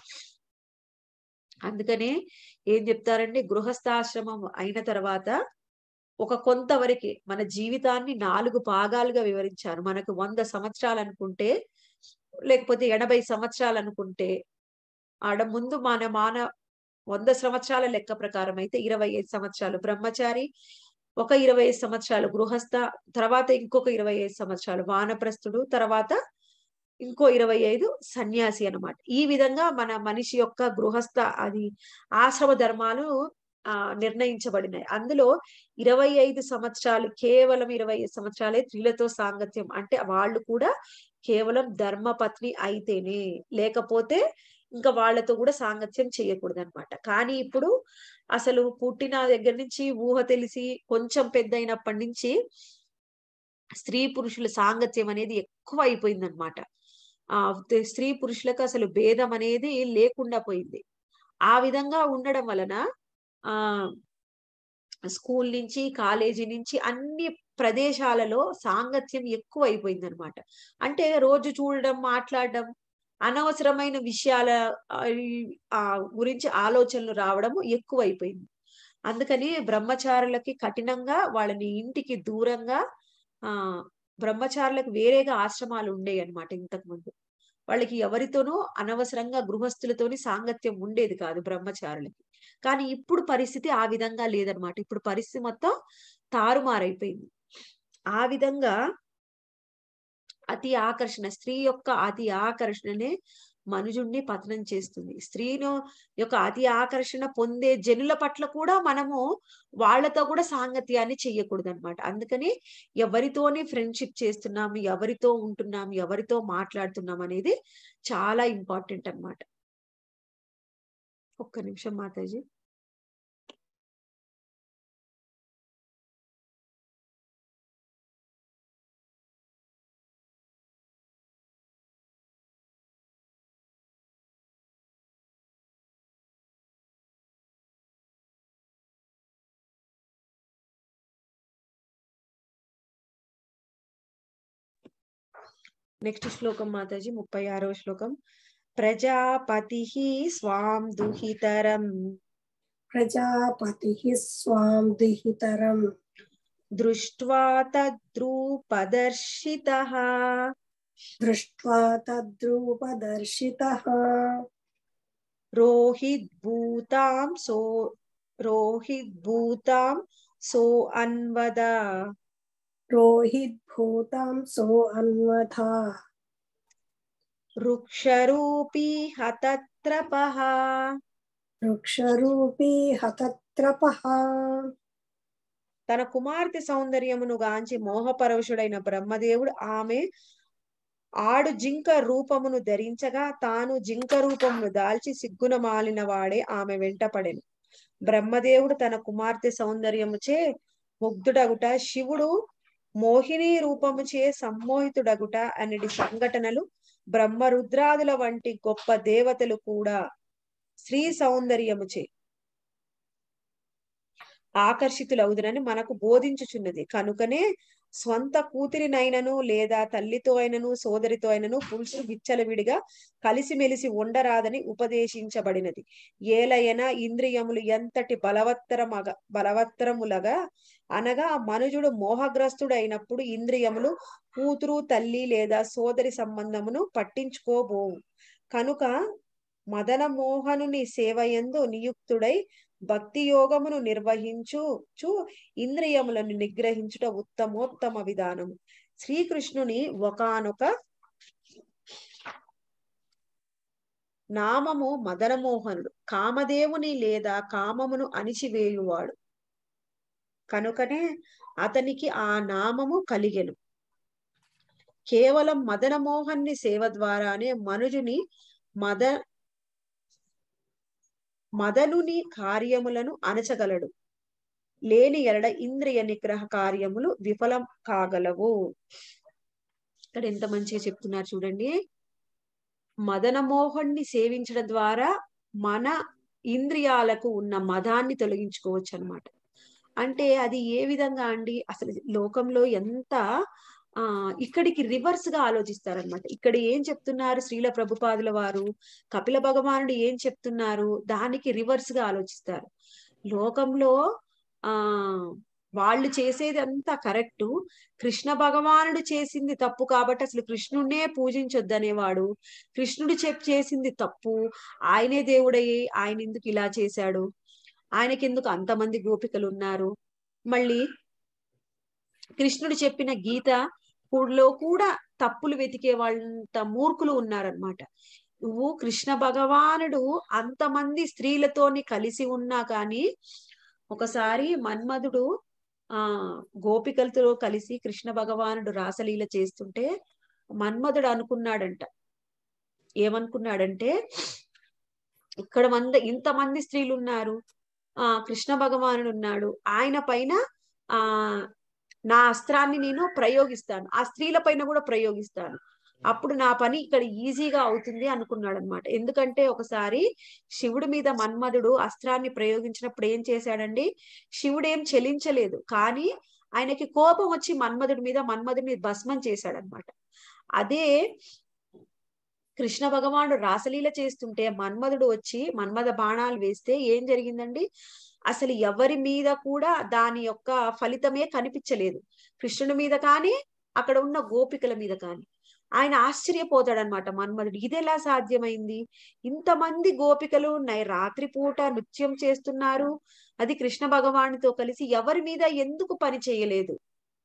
అందుకనే ఏం చెప్తారండి గృహస్థాశ్రమం అయిన తర్వాత ఒక కొంతవరకు మన జీవితాన్ని నాలుగు భాగాలుగా వివరించారు మనకు వంద సంవత్సరాలు అనుకుంటే లేకపోతే ఎనభై సంవత్సరాలు అనుకుంటే ఆడ ముందు మన మాన వంద సంవత్సరాల లెక్క ప్రకారం అయితే ఇరవై ఐదు సంవత్సరాలు బ్రహ్మచారి ఒక ఇరవై ఐదు సంవత్సరాలు గృహస్థ తర్వాత ఇంకొక ఇరవై ఐదు సంవత్సరాలు వానప్రస్థుడు తర్వాత ఇంకో ఇరవై ఐదు సన్యాసి అన్నమాట ఈ విధంగా మన మనిషి యొక్క గృహస్థ అది ఆశ్రమ ధర్మాలు ఆ నిర్ణయించబడినాయి అందులో ఇరవై ఐదు సంవత్సరాలు కేవలం ఇరవై ఐదు సంవత్సరాలే స్త్రీలతో సాంగత్యం అంటే వాళ్ళు కూడా కేవలం ధర్మపత్ని అయితేనే లేకపోతే ఇంకా వాళ్ళతో కూడా సాంగత్యం చేయకూడదు అనమాట కానీ ఇప్పుడు అసలు పుట్టిన దగ్గర నుంచి ఊహ తెలిసి కొంచెం పెద్ద అయినప్పటి నుంచి స్త్రీ పురుషుల సాంగత్యం అనేది ఎక్కువ అయిపోయింది అనమాట ఆ స్త్రీ పురుషులకు అసలు భేదం అనేది లేకుండా పోయింది ఆ విధంగా ఉండడం వలన ఆ స్కూల్ నుంచి కాలేజీ నుంచి అన్ని ప్రదేశాలలో సాంగత్యం ఎక్కువ అయిపోయింది అనమాట అంటే రోజు చూడడం మాట్లాడడం అనవసరమైన విషయాల ఆ గురించి ఆలోచనలు రావడము ఎక్కువ అయిపోయింది అందుకని బ్రహ్మచారులకి కఠినంగా వాళ్ళని ఇంటికి దూరంగా ఆ బ్రహ్మచారులకు వేరేగా ఆశ్రమాలు ఉండేవి అనమాట ఇంతకు ముందు వాళ్ళకి ఎవరితోనూ అనవసరంగా గృహస్థులతోని సాంగత్యం ఉండేది కాదు బ్రహ్మచారులకి కానీ ఇప్పుడు పరిస్థితి ఆ విధంగా లేదనమాట ఇప్పుడు పరిస్థితి మొత్తం తారుమారైపోయింది ఆ విధంగా అతి ఆకర్షణ స్త్రీ యొక్క అతి ఆకర్షణనే మనుజుణ్ణి పతనం చేస్తుంది స్త్రీను యొక్క అతి ఆకర్షణ పొందే జనుల పట్ల కూడా మనము వాళ్ళతో కూడా సాంగత్యాన్ని చెయ్యకూడదు అనమాట అందుకని ఎవరితోని ఫ్రెండ్షిప్ చేస్తున్నాం ఎవరితో ఉంటున్నాం ఎవరితో మాట్లాడుతున్నాం అనేది చాలా ఇంపార్టెంట్ అనమాట ఒక్క నిమిషం మాతాజీ నెక్స్ట్ శ్లోకం మాతాజీ ముప్పై ఆరవ శ్లోకం ప్రజాపతి స్వాం దుహితరం ప్రజాపతి స్వాం దుహితరం దృష్ట్వా తద్రూపదర్శిత దృష్ట్వా తద్రూపదర్శితః రోహిద్భూతాం సో రోహిద్భూతాం సో అన్వద రోహిద్భూతాం సో అన్వథా వృక్షరూపీ హతత్రపః వృక్షరూపీ హతత్రపః తన కుమార్తె సౌందర్యమును గాంచి మోహపరవశుడైన బ్రహ్మదేవుడు ఆమె ఆడు జింక రూపమును ధరించగా తాను జింక రూపమును దాల్చి సిగ్గున మాలిన వాడే ఆమె వెంటపడెను బ్రహ్మదేవుడు తన కుమార్తె సౌందర్యముచే ముగ్ధుడగుట శివుడు మోహిని రూపముచే సమ్మోహితుడగుట అనేది సంఘటనలు బ్రహ్మరుద్రాదుల వంటి గొప్ప దేవతలు కూడా స్త్రీ సౌందర్యముచే ఆకర్షితులవుదునని మనకు బోధించుచున్నది కనుకనే స్వంత కూతురినైనను లేదా తల్లితో అయినను సోదరితో అయినను పురుషుడు విచ్చలవిడిగా కలిసిమెలిసి ఉండరాదని ఉపదేశించబడినది ఏలయన ఇంద్రియములు ఎంతటి బలవత్తరమగ బలవత్తరములగా అనగా మనుజుడు మోహగ్రస్తుడు అయినప్పుడు ఇంద్రియములు కూతురు తల్లి లేదా సోదరి సంబంధమును పట్టించుకోబోవు కనుక మదన మోహనుని సేవయందు నియుక్తుడై భక్తి యోగమును నిర్వహించుచు ఇంద్రియములను నిగ్రహించుట ఉత్తమోత్తమ విధానము శ్రీకృష్ణుని ఒకానొక నామము మదనమోహనుడు కామదేవుని లేదా కామమును అణిచివేయువాడు కనుకనే అతనికి ఆ నామము కలిగెను కేవలం మదనమోహన్ని సేవ ద్వారానే మనుజుని మద మదనుని కార్యములను అణచగలడు లేని ఎరడ ఇంద్రియ నిగ్రహ కార్యములు విఫలం కాగలవు ఇక్కడ ఎంత మంచిగా చెప్తున్నారు చూడండి మదనమోహన్ని సేవించడం ద్వారా మన ఇంద్రియాలకు ఉన్న మదాన్ని తొలగించుకోవచ్చు అన్నమాట అంటే అది ఏ విధంగా అండి అసలు లోకంలో ఎంత ఆ ఇక్కడికి రివర్స్ గా ఆలోచిస్తారనమాట ఇక్కడ ఏం చెప్తున్నారు శ్రీల ప్రభుపాదుల వారు కపిల భగవానుడు ఏం చెప్తున్నారు దానికి రివర్స్ గా ఆలోచిస్తారు లోకంలో ఆ వాళ్ళు చేసేది అంతా కరెక్ట్ కృష్ణ భగవానుడు చేసింది తప్పు కాబట్టి అసలు కృష్ణుడినే పూజించొద్దనేవాడు కృష్ణుడు చెప్ చేసింది తప్పు ఆయనే దేవుడయ్యి ఆయన ఎందుకు ఇలా చేశాడు ఆయనకెందుకు అంతమంది గోపికలు ఉన్నారు మళ్ళీ కృష్ణుడు చెప్పిన గీత లో కూడా తప్పులు వెతికే వాళ్ళంత మూర్ఖులు ఉన్నారనమాట నువ్వు కృష్ణ భగవానుడు అంతమంది స్త్రీలతోని కలిసి ఉన్నా కానీ ఒకసారి మన్మధుడు ఆ గోపికలతో కలిసి కృష్ణ భగవానుడు రాసలీల చేస్తుంటే మన్మధుడు అనుకున్నాడంట ఏమనుకున్నాడంటే ఇక్కడ మంద ఇంతమంది స్త్రీలు ఉన్నారు ఆ కృష్ణ భగవానుడు ఉన్నాడు ఆయన పైన ఆ నా అస్త్రాన్ని నేను ప్రయోగిస్తాను ఆ స్త్రీల పైన కూడా ప్రయోగిస్తాను అప్పుడు నా పని ఇక్కడ ఈజీగా అవుతుంది అనుకున్నాడు అనమాట ఎందుకంటే ఒకసారి శివుడి మీద మన్మధుడు అస్త్రాన్ని ప్రయోగించినప్పుడు ఏం చేశాడండి శివుడు ఏం చెలించలేదు కానీ ఆయనకి కోపం వచ్చి మన్మధుడి మీద మన్మధుడిని భస్మం చేశాడనమాట అదే కృష్ణ భగవానుడు రాసలీల చేస్తుంటే మన్మధుడు వచ్చి మన్మథ బాణాలు వేస్తే ఏం జరిగిందండి అసలు ఎవరి మీద కూడా దాని యొక్క ఫలితమే కనిపించలేదు కృష్ణుడి మీద కానీ అక్కడ ఉన్న గోపికల మీద కానీ ఆయన ఆశ్చర్యపోతాడనమాట మన్మధుడు ఇది ఎలా సాధ్యమైంది ఇంతమంది గోపికలు రాత్రి పూట నృత్యం చేస్తున్నారు అది కృష్ణ భగవానుతో కలిసి ఎవరి మీద ఎందుకు పని చేయలేదు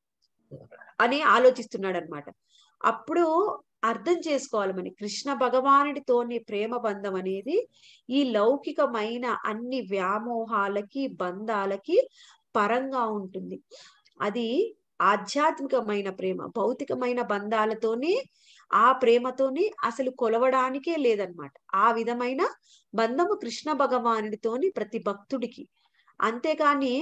అని ఆలోచిస్తున్నాడు అనమాట అప్పుడు అర్థం చేసుకోవాలి మన కృష్ణ భగవానుడితోని ప్రేమ బంధం అనేది ఈ లౌకికమైన అన్ని వ్యామోహాలకి బంధాలకి పరంగా ఉంటుంది అది ఆధ్యాత్మికమైన ప్రేమ భౌతికమైన బంధాలతోని ఆ ప్రేమతోని అసలు కొలవడానికే లేదనమాట ఆ విధమైన బంధము కృష్ణ భగవానుడితోని ప్రతి భక్తుడికి అంతేకాని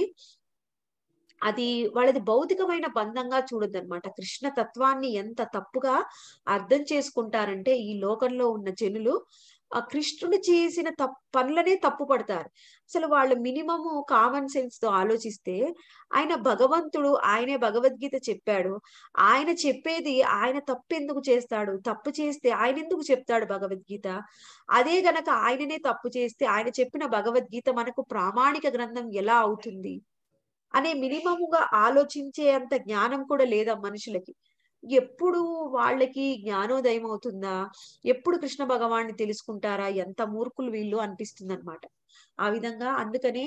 అది వాళ్ళది భౌతికమైన బంధంగా చూడొద్దనమాట కృష్ణ తత్వాన్ని ఎంత తప్పుగా అర్థం చేసుకుంటారంటే ఈ లోకంలో ఉన్న జనులు ఆ కృష్ణుడు చేసిన తప్పు పనులనే తప్పు పడతారు అసలు వాళ్ళు మినిమము కామన్ సెన్స్ తో ఆలోచిస్తే ఆయన భగవంతుడు ఆయనే భగవద్గీత చెప్పాడు ఆయన చెప్పేది ఆయన తప్పు ఎందుకు చేస్తాడు తప్పు చేస్తే ఆయన ఎందుకు చెప్తాడు భగవద్గీత అదే గనక ఆయననే తప్పు చేస్తే ఆయన చెప్పిన భగవద్గీత మనకు ప్రామాణిక గ్రంథం ఎలా అవుతుంది అనే మినిమముగా ఆలోచించే అంత జ్ఞానం కూడా లేదా మనుషులకి ఎప్పుడు వాళ్ళకి జ్ఞానోదయం అవుతుందా ఎప్పుడు కృష్ణ భగవాన్ని తెలుసుకుంటారా ఎంత మూర్ఖులు వీళ్ళు అనిపిస్తుంది అనమాట ఆ విధంగా అందుకనే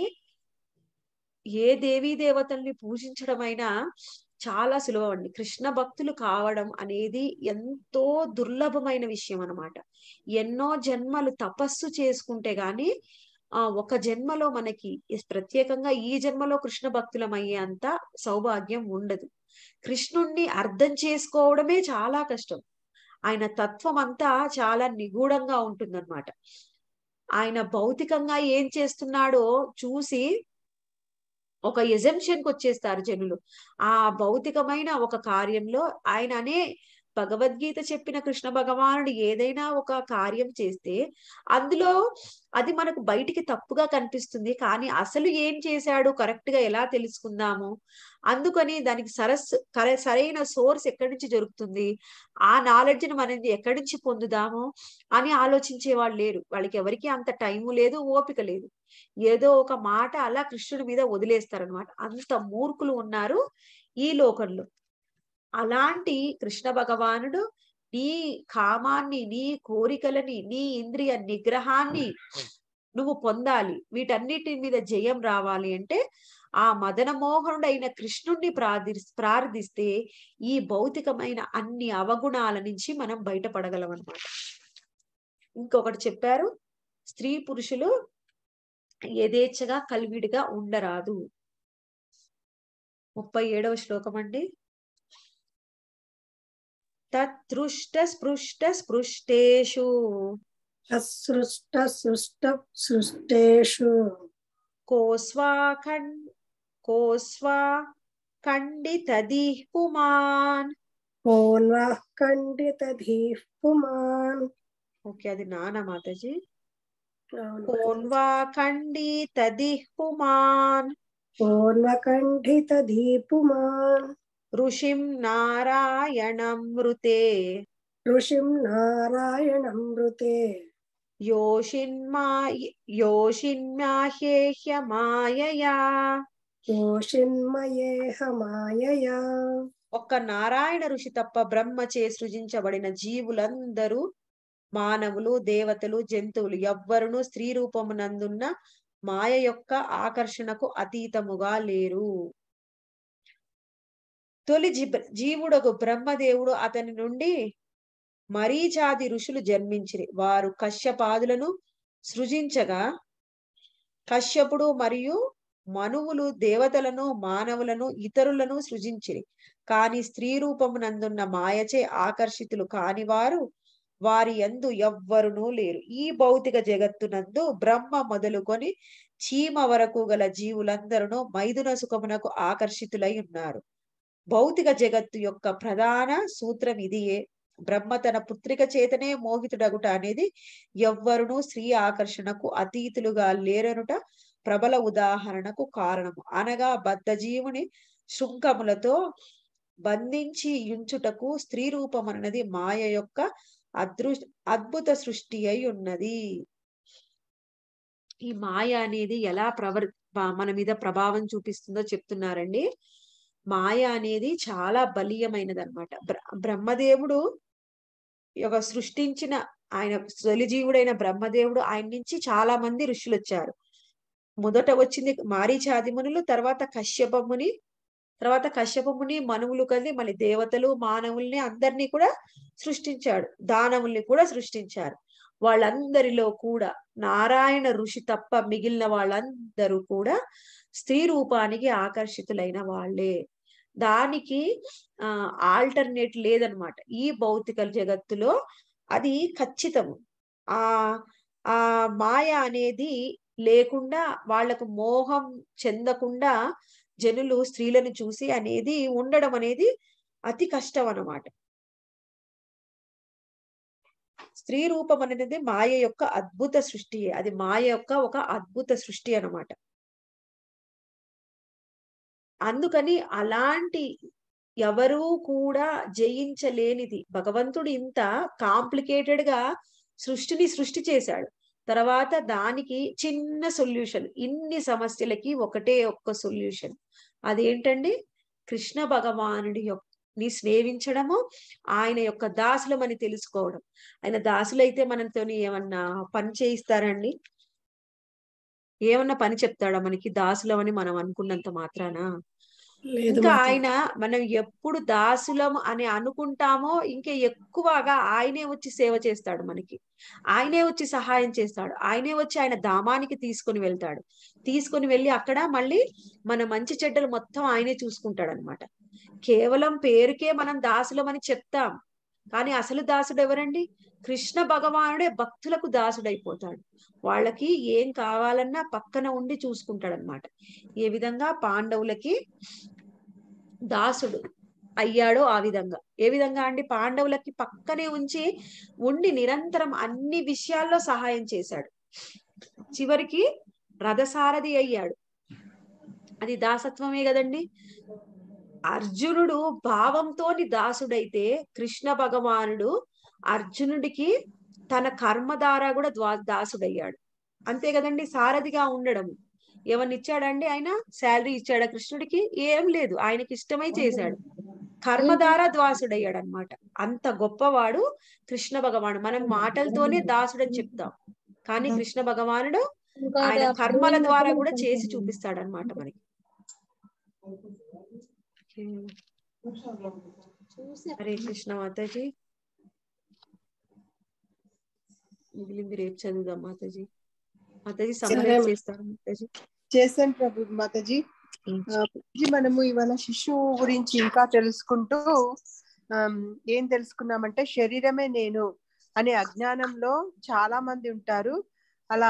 ఏ దేవీ దేవతల్ని పూజించడమైనా చాలా సులభం అండి కృష్ణ భక్తులు కావడం అనేది ఎంతో దుర్లభమైన విషయం అనమాట ఎన్నో జన్మలు తపస్సు చేసుకుంటే గాని ఆ ఒక జన్మలో మనకి ప్రత్యేకంగా ఈ జన్మలో కృష్ణ భక్తులం అయ్యేంత సౌభాగ్యం ఉండదు కృష్ణుణ్ణి అర్థం చేసుకోవడమే చాలా కష్టం ఆయన తత్వం అంతా చాలా నిగూఢంగా ఉంటుందన్నమాట ఆయన భౌతికంగా ఏం చేస్తున్నాడో చూసి ఒక ఎజంప్షన్ కి వచ్చేస్తారు జనులు ఆ భౌతికమైన ఒక కార్యంలో ఆయన అనే భగవద్గీత చెప్పిన కృష్ణ భగవానుడు ఏదైనా ఒక కార్యం చేస్తే అందులో అది మనకు బయటికి తప్పుగా కనిపిస్తుంది కానీ అసలు ఏం చేశాడు కరెక్ట్ గా ఎలా తెలుసుకుందాము అందుకని దానికి సరస్ కర- సరైన సోర్స్ ఎక్కడి నుంచి దొరుకుతుంది ఆ నాలెడ్జ్ ని మనం ఎక్కడి నుంచి పొందుదాము అని ఆలోచించే వాళ్ళు లేరు వాళ్ళకి ఎవరికి అంత టైము లేదు ఓపిక లేదు ఏదో ఒక మాట అలా కృష్ణుడి మీద వదిలేస్తారనమాట అంత మూర్ఖులు ఉన్నారు ఈ లోకంలో అలాంటి కృష్ణ భగవానుడు నీ కామాన్ని నీ కోరికలని నీ ఇంద్రియ నిగ్రహాన్ని నువ్వు పొందాలి వీటన్నిటి మీద జయం రావాలి అంటే ఆ మదన మోహనుడైన కృష్ణుణ్ణి ప్రార్థి ప్రార్థిస్తే ఈ భౌతికమైన అన్ని అవగుణాల నుంచి మనం బయటపడగలం అనమాట ఇంకొకటి చెప్పారు స్త్రీ పురుషులు యథేచ్ఛగా కలివిడిగా ఉండరాదు ముప్పై ఏడవ శ్లోకం అండి తృష్ట స్పృష్ట స్పృష్టేషు అసృష్ట సృష్ట సృష్టేషు కోస్వా ఖం కోస్వా ఖండితది పుమాన్ కోన్వః ఖండితధీః పుమాన్ ఓకే అది నానా మాతాజీ అవును. కోన్వా ఖండితది పుమాన్ కోన్వఖండితధీః పుమాన్ ఋషిం నారాయణం మృతే ఋషిం నారాయణమృతే యోషిన్మా యోషిన్మాహ్యేహ్య మాయయా యోషిన్మయేహ మాయయా ఒక్క నారాయణ ఋషి తప్ప బ్రహ్మచే సృజించబడిన జీవులందరూ మానవులు దేవతలు జంతువులు ఎవ్వరును స్త్రీ రూపమునందున్న మాయ యొక్క ఆకర్షణకు అతీతముగా లేరు తొలి జీ- జీవుడకు బ్రహ్మదేవుడు అతని నుండి మరీచాది ఋషులు జన్మించిరి వారు కశ్యపాదులను సృజించగా కశ్యపుడు మరియు మనువులు దేవతలను మానవులను ఇతరులను సృజించిరి కాని స్త్రీ రూపమునందున్న మాయచే ఆకర్షితులు కాని వారు వారి యందు ఎవ్వరునూ లేరు ఈ భౌతిక జగత్తునందు బ్రహ్మ మొదలుకొని చీమ వరకు గల జీవులందరూ మైదున సుఖమునకు ఆకర్షితులై ఉన్నారు భౌతిక జగత్తు యొక్క ప్రధాన సూత్రం ఇదియే బ్రహ్మ తన పుత్రిక చేతనే మోహితుడగుట అనేది ఎవ్వరునూ స్త్రీ ఆకర్షణకు అతీతులుగా లేరనుట ప్రబల ఉదాహరణకు కారణము అనగా బద్ధజీవుని శృంఖములతో బంధించి యుంచుటకు స్త్రీ రూపమన్నది మాయ యొక్క అదృ అద్భుత సృష్టి అయి ఉన్నది ఈ మాయ అనేది ఎలా ప్రవర్ ప- మన మీద ప్రభావం చూపిస్తుందో చెప్తున్నారండి మాయ అనేది చాలా బలీయమైనది అనమాట బ్రహ్మదేవుడు ఒక సృష్టించిన ఆయన తొలిజీవుడైన బ్రహ్మదేవుడు ఆయన నుంచి చాలా మంది ఋషులు వచ్చారు మొదట వచ్చింది మారీచాదిమునులు తర్వాత కశ్యపముని తర్వాత కశ్యపముని మనువులు కలిసి మళ్ళీ దేవతలు మానవుల్ని అందరినీ కూడా సృష్టించాడు దానవుల్ని కూడా సృష్టించారు వాళ్ళందరిలో కూడా నారాయణ ఋషి తప్ప మిగిలిన వాళ్ళందరూ కూడా స్త్రీ రూపానికి ఆకర్షితులైన వాళ్ళే దానికి ఆ ఆల్టర్నేట్ లేదనమాట ఈ భౌతిక జగత్తులో అది ఖచ్చితము ఆ ఆ మాయ అనేది లేకుండా వాళ్లకు మోహం చెందకుండా జనులు స్త్రీలను చూసి అనేది ఉండడం అనేది అతి కష్టం అన్నమాట స్త్రీ రూపం అనేది మాయ యొక్క అద్భుత సృష్టి అది మాయ యొక్క ఒక అద్భుత సృష్టి అన్నమాట అందుకని అలాంటి ఎవరూ కూడా జయించలేనిది భగవంతుడు ఇంత కాంప్లికేటెడ్ గా సృష్టిని సృష్టి చేశాడు తర్వాత దానికి చిన్న సొల్యూషన్ ఇన్ని సమస్యలకి ఒకటే ఒక్క సొల్యూషన్ అదేంటండి కృష్ణ భగవానుడి యొక్క ని స్నేహించడము ఆయన యొక్క దాసులమని తెలుసుకోవడం ఆయన దాసులైతే మనతోని ఏమన్నా పని చేయిస్తారండి ఏమన్నా పని చెప్తాడా మనకి దాసులమని మనం అనుకున్నంత మాత్రాన లేదు ఇంకా మాత. ఆయన మనం ఎప్పుడు దాసులం అని అనుకుంటామో ఇంకా ఎక్కువగా ఆయనే వచ్చి సేవ చేస్తాడు మనకి ఆయనే వచ్చి సహాయం చేస్తాడు ఆయనే వచ్చి ఆయన ధామానికి తీసుకొని వెళ్తాడు తీసుకొని వెళ్ళి అక్కడ మళ్ళీ మన మంచి చెడ్డలు మొత్తం ఆయనే చూసుకుంటాడు అనమాట కేవలం పేరుకే మనం దాసులం అని చెప్తాం కానీ అసలు దాసుడు ఎవరండి కృష్ణ భగవానుడే భక్తులకు దాసుడైపోతాడు వాళ్ళకి ఏం కావాలన్నా పక్కన ఉండి చూసుకుంటాడు అనమాట ఏ విధంగా పాండవులకి దాసుడు అయ్యాడో ఆ విధంగా ఏ విధంగా అండి పాండవులకి పక్కనే ఉంచి ఉండి నిరంతరం అన్ని విషయాల్లో సహాయం చేశాడు చివరికి రథసారథి అయ్యాడు అది దాసత్వమే కదండి అర్జునుడు భావంతోని దాసుడైతే కృష్ణ భగవానుడు అర్జునుడికి తన కర్మ ద్వారా కూడా ద్వా దాసుడయ్యాడు అంతే కదండి సారథిగా ఉండడం ఎవరిని ఇచ్చాడండి ఆయన శాలరీ ఇచ్చాడా కృష్ణుడికి ఏం లేదు ఆయనకి ఇష్టమై చేశాడు కర్మ ద్వారా దాసుడయ్యాడు అనమాట అంత గొప్పవాడు కృష్ణ భగవానుడు మనం మాటలతోనే దాసుడని చెప్తాం కానీ కృష్ణ భగవానుడు ఆయన కర్మల ద్వారా కూడా చేసి చూపిస్తాడు అనమాట మనకి హరే కృష్ణ మాతాజీ మిగిలింది రేపు చదువుదాం మాతాజీ మాతాజీ సమ్మరైజ్ చేస్తారు మాతాజీ చేశాను ప్రభు మాతాజీ ఆ, ప్రభుజీ, మనము ఇవాళ శిశువు గురించి ఇంకా తెలుసుకుంటూ ఆమ్, ఏం తెలుసుకున్నామంటే శరీరమే నేను అనే అజ్ఞానంలో చాలా మంది ఉంటారు అలా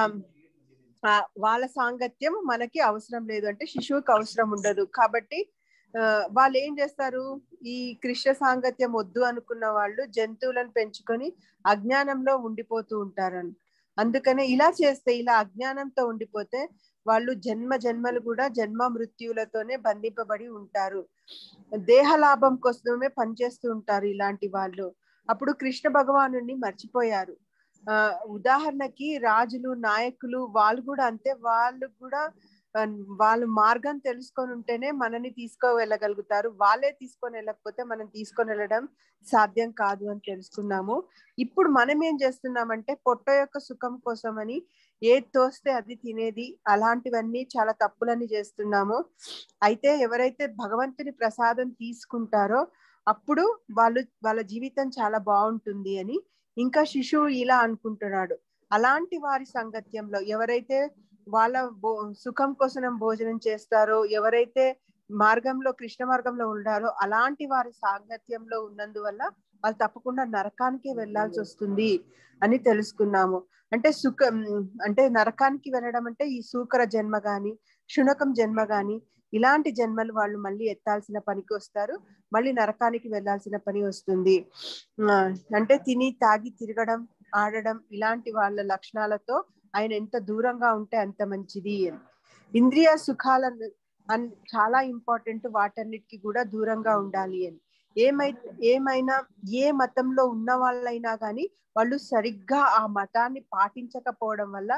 ఆ, వాళ్ళ సాంగత్యం మనకి అవసరం లేదు అంటే శిశువుకి అవసరం ఉండదు కాబట్టి ఆ, వాళ్ళు ఏం చేస్తారు ఈ కృష్ణ సాంగత్యం వద్దు అనుకున్న వాళ్ళు జంతువులను పెంచుకొని అజ్ఞానంలో ఉండిపోతూ ఉంటారు అందుకనే ఇలా చేస్తే ఇలా అజ్ఞానంతో ఉండిపోతే వాళ్ళు జన్మ జన్మలు కూడా జన్మ మృత్యువులతోనే బంధింపబడి ఉంటారు దేహ లాభం కోసమే పనిచేస్తూ ఉంటారు ఇలాంటి వాళ్ళు అప్పుడు కృష్ణ భగవాను మర్చిపోయారు ఆ ఉదాహరణకి రాజులు నాయకులు వాళ్ళు కూడా అంతే వాళ్ళు కూడా ఆ, వాళ్ళు మార్గం తెలుసుకొని ఉంటేనే మనని తీసుకో వెళ్ళగలుగుతారు వాళ్ళే తీసుకొని వెళ్ళకపోతే మనం తీసుకొని వెళ్ళడం సాధ్యం కాదు అని తెలుసుకున్నాము ఇప్పుడు మనం ఏం చేస్తున్నామంటే పొట్ట యొక్క సుఖం కోసమని ఏది తోస్తే అది తినేది అలాంటివన్నీ చాలా తప్పులని చేస్తున్నాము అయితే ఎవరైతే భగవంతుని ప్రసాదం తీసుకుంటారో అప్పుడు వాళ్ళు వాళ్ళ జీవితం చాలా బాగుంటుంది అని ఇంకా శిశువు ఇలా అనుకుంటున్నాడు అలాంటి వారి సంగత్యంలో ఎవరైతే వాళ్ళ భో సుఖం కోసం భోజనం చేస్తారో ఎవరైతే మార్గంలో కృష్ణ మార్గంలో ఉండారో అలాంటి వారి సాంగత్యంలో ఉన్నందువల్ల వాళ్ళు తప్పకుండా నరకానికి వెళ్ళాల్సి వస్తుంది అని తెలుసుకున్నాము అంటే సుఖం అంటే నరకానికి వెళ్ళడం అంటే ఈ సూకర జన్మ గాని శునకం జన్మ గాని ఇలాంటి జన్మలు వాళ్ళు మళ్ళీ ఎత్తాల్సిన పనికి వస్తారు మళ్ళీ నరకానికి వెళ్ళాల్సిన పని వస్తుంది ఆ, అంటే తిని తాగి తిరగడం ఆడడం ఇలాంటి వాళ్ళ లక్షణాలతో ఆయన ఎంత దూరంగా ఉంటే అంత మంచిది అని ఇంద్రియ సుఖాలను అన్ చాలా ఇంపార్టెంట్ వాటన్నిటికి కూడా దూరంగా ఉండాలి అని ఏమై ఏమైనా ఏ మతంలో ఉన్న వాళ్ళైనా కానీ వాళ్ళు సరిగ్గా ఆ మతాన్ని పాటించకపోవడం వల్ల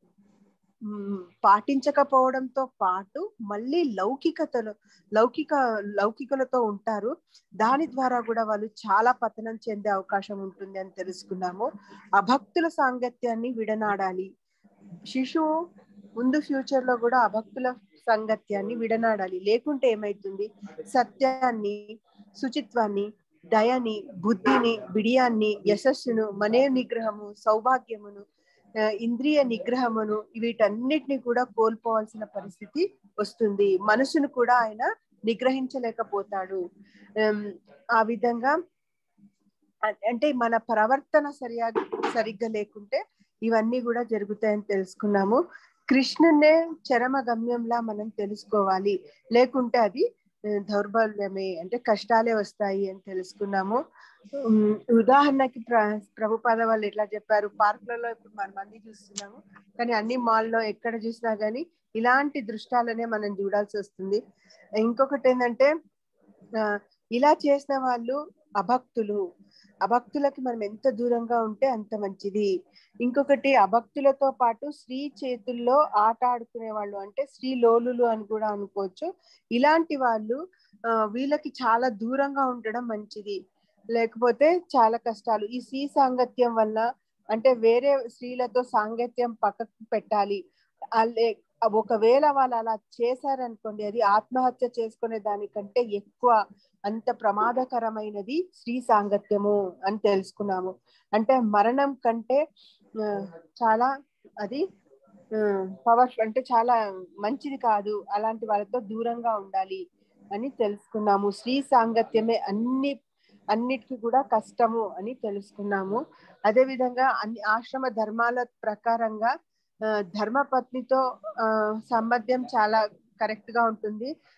మ్, పాటించకపోవడంతో పాటు మళ్ళీ లౌకికతలో లౌకిక లౌకికలతో ఉంటారు దాని ద్వారా కూడా వాళ్ళు చాలా పతనం చెందే అవకాశం ఉంటుంది అని తెలుసుకున్నాము అభక్తుల సాంగత్యాన్ని విడనాడాలి శిశువు ముందు ఫ్యూచర్ లో కూడా అభక్తుల సంగత్యాన్ని విడనాడాలి లేకుంటే ఏమైతుంది సత్యాన్ని శుచిత్వాన్ని దయని బుద్ధిని బిడియాన్ని యశస్సును మనే నిగ్రహము సౌభాగ్యమును ఆ, ఇంద్రియ నిగ్రహమును వీటన్నిటిని కూడా కోల్పోవాల్సిన పరిస్థితి వస్తుంది మనసును కూడా ఆయన నిగ్రహించలేకపోతాడు ఆమ్, ఆ విధంగా అ- అంటే మన ప్రవర్తన సరియా సరిగ్గా లేకుంటే ఇవన్నీ కూడా జరుగుతాయని తెలుసుకున్నాము కృష్ణునే చరమ గమ్యంలా మనం తెలుసుకోవాలి లేకుంటే అది ఆ, దౌర్బల్యమే అంటే కష్టాలే వస్తాయి అని తెలుసుకున్నాము ఉమ్, ఉదాహరణకి ప్ర ప్రభుపాద వాళ్ళు ఎట్లా చెప్పారు పార్కులలో ఇప్పుడు మన మంది చూస్తున్నాము కానీ అన్ని మాల్లో ఎక్కడ చూసినా గానీ ఇలాంటి దృష్టాలనే మనం చూడాల్సి వస్తుంది ఇంకొకటి ఏంటంటే ఆ, ఇలా చేసిన వాళ్ళు అభక్తులు అభక్తులకి మనం ఎంత దూరంగా ఉంటే అంత మంచిది ఇంకొకటి అభక్తులతో పాటు స్త్రీ చేతుల్లో ఆట ఆడుకునే వాళ్ళు అంటే స్త్రీ లోలులు అని కూడా అనుకోవచ్చు ఇలాంటి వాళ్ళు ఆ, వీళ్ళకి చాలా దూరంగా ఉండడం మంచిది లేకపోతే చాలా కష్టాలు ఈ స్త్రీ సాంగత్యం వల్ల అంటే వేరే స్త్రీలతో సాంగత్యం పక్కకు పెట్టాలి అల్లే ఒకవేళ వాళ్ళు అలా చేశారనుకోండి అది ఆత్మహత్య చేసుకునే దానికంటే ఎక్కువ అంత ప్రమాదకరమైనది స్త్రీ సాంగత్యము అని తెలుసుకున్నాము అంటే మరణం కంటే ఆ, చాలా అది పవర్ అంటే చాలా మంచిది కాదు అలాంటి వాళ్ళతో దూరంగా ఉండాలి అని తెలుసుకున్నాము స్త్రీ సాంగత్యమే అన్ని అన్నిటికీ కూడా కష్టము అని తెలుసుకున్నాము అదే విధంగా అన్ని ఆశ్రమ ధర్మాల ప్రకారంగా ఆ, ధర్మపత్నితో ఆ, సంబంధం చాలా కరెక్ట్ గా ఉంటుంది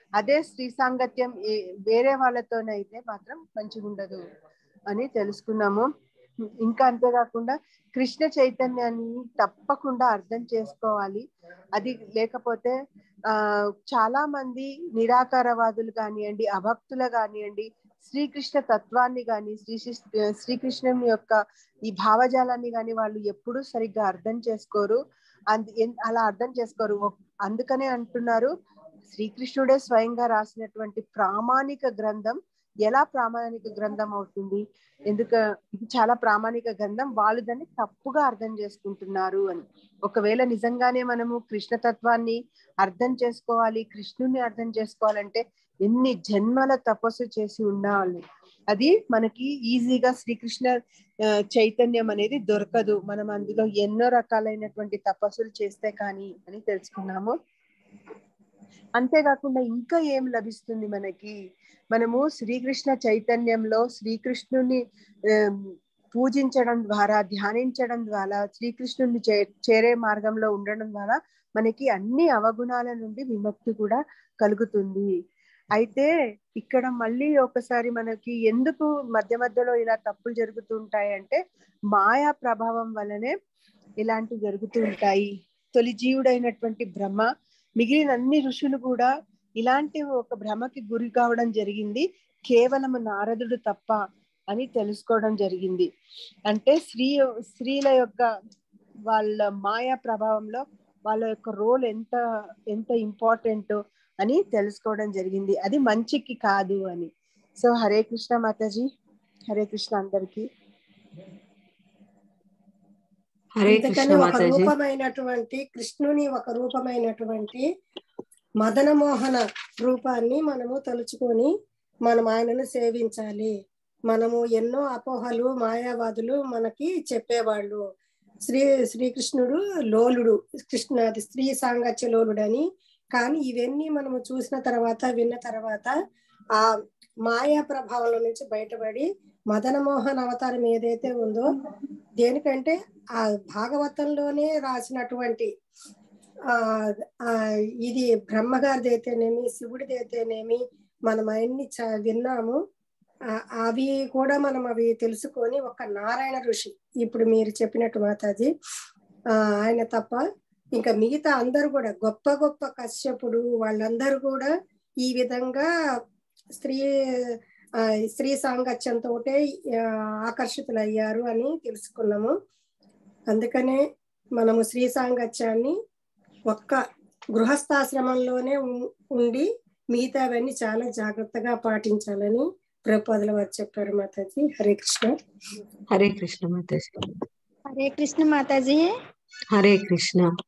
అదే స్త్రీ సాంగత్యం ఏ- వేరే వాళ్ళతోనైతే మాత్రం మంచిగా ఉండదు అని తెలుసుకున్నాము ఇంకా అంతేకాకుండా కృష్ణ చైతన్యాన్ని తప్పకుండా అర్థం చేసుకోవాలి అది లేకపోతే ఆ చాలా మంది నిరాకారవాదులు కానివ్వండి అభక్తులు కానివ్వండి శ్రీకృష్ణ తత్వాన్ని కానీ శ్రీ శ్రీకృష్ణుని యొక్క ఈ భావజాలాన్ని కానీ వాళ్ళు ఎప్పుడూ సరిగ్గా అర్థం చేసుకోరు అందు ఎన్- అలా అర్థం చేసుకోరు ఒక్- అందుకనే అంటున్నారు శ్రీకృష్ణుడే స్వయంగా రాసినటువంటి ప్రామాణిక గ్రంథం ఎలా ప్రామాణిక గ్రంథం అవుతుంది ఎందుక ఇది చాలా ప్రామాణిక గ్రంథం వాళ్ళు దాన్ని తప్పుగా అర్థం చేసుకుంటున్నారు అని ఒకవేళ నిజంగానే మనము కృష్ణ తత్వాన్ని అర్థం చేసుకోవాలి కృష్ణుని అర్థం చేసుకోవాలంటే ఎన్ని జన్మల తపస్సు చేసి ఉండాలి అది మనకి ఈజీగా శ్రీకృష్ణ ఆ, చైతన్యం అనేది దొరకదు మనం అందులో ఎన్నో రకాలైనటువంటి తపస్సులు చేస్తే కానీ అని తెలుసుకున్నాము అంతేకాకుండా ఇంకా ఏం లభిస్తుంది మనకి మనము శ్రీకృష్ణ చైతన్యంలో శ్రీకృష్ణుని ఆమ్, పూజించడం ద్వారా ధ్యానించడం ద్వారా శ్రీకృష్ణుని చే- చేరే మార్గంలో ఉండడం ద్వారా మనకి అన్ని అవగుణాల నుండి విముక్తి కూడా కలుగుతుంది అయితే ఇక్కడ మళ్ళీ ఒకసారి మనకి ఎందుకు మధ్య మధ్యలో ఇలా తప్పులు జరుగుతూ ఉంటాయి అంటే మాయా ప్రభావం వల్లనే ఇలాంటివి జరుగుతూ ఉంటాయి తొలి జీవుడైనటువంటి బ్రహ్మ మిగిలిన అన్ని ఋషులు కూడా ఇలాంటి ఒక భ్రమకి గురి కావడం జరిగింది కేవలం నారదుడు తప్ప అని తెలుసుకోవడం జరిగింది అంటే స్త్రీ స్త్రీల యొక్క వాళ్ళ మాయా ప్రభావంలో వాళ్ళ యొక్క రోల్ ఎంత ఎంత ఇంపార్టెంట్ అని తెలుసుకోవడం జరిగింది అది మంచికి కాదు అని సో హరే కృష్ణ మాతాజీ హరే కృష్ణ అందరికి హరే అందుకని కృష్ణ ఒక మాతాజీ రూపమైనటువంటి కృష్ణుని ఒక రూపమైనటువంటి మదనమోహన రూపాన్ని మనము తలుచుకొని మనం ఆయనను సేవించాలి మనము ఎన్నో అపోహలు మాయావాదులు మనకి చెప్పేవాళ్ళు శ్రీ శ్రీకృష్ణుడు లోలుడు కృష్ణ అది స్త్రీ సాంగత్య లోలుడని కానీ ఇవన్నీ మనము చూసిన తర్వాత విన్న తర్వాత ఆ మాయా ప్రభావంలో నుంచి బయటపడి మదనమోహన్ అవతారం ఏదైతే ఉందో దేనికంటే ఆ భాగవతంలోనే రాసినటువంటి ఆ ఆ ఇది బ్రహ్మగారిది అయితేనేమి శివుడిది అయితేనేమి మనం అవన్నీ చ- విన్నాము ఆ, అవి కూడా మనం అవి తెలుసుకొని ఒక నారాయణ ఋషి ఇప్పుడు మీరు చెప్పినట్టు మాతాజీ ఆ ఆయన తప్ప ఇంకా మిగతా అందరూ కూడా గొప్ప గొప్ప కశ్యపుడు వాళ్ళందరూ కూడా ఈ విధంగా స్త్రీ ఆ, స్త్రీ సాంగత్యంతో ఆకర్షితులయ్యారు అని తెలుసుకున్నాము అందుకనే మనము స్త్రీ సాంగత్యాన్ని ఒక్క గృహస్థాశ్రమంలోనే ఉం- ఉండి మిగతావన్నీ చాలా జాగ్రత్తగా పాటించాలని ప్రభుపాదుల వారు చెప్పారు మాతాజీ హరే కృష్ణ హరే కృష్ణ మాతాజీ హరే కృష్ణ మాతాజీ హరే కృష్ణ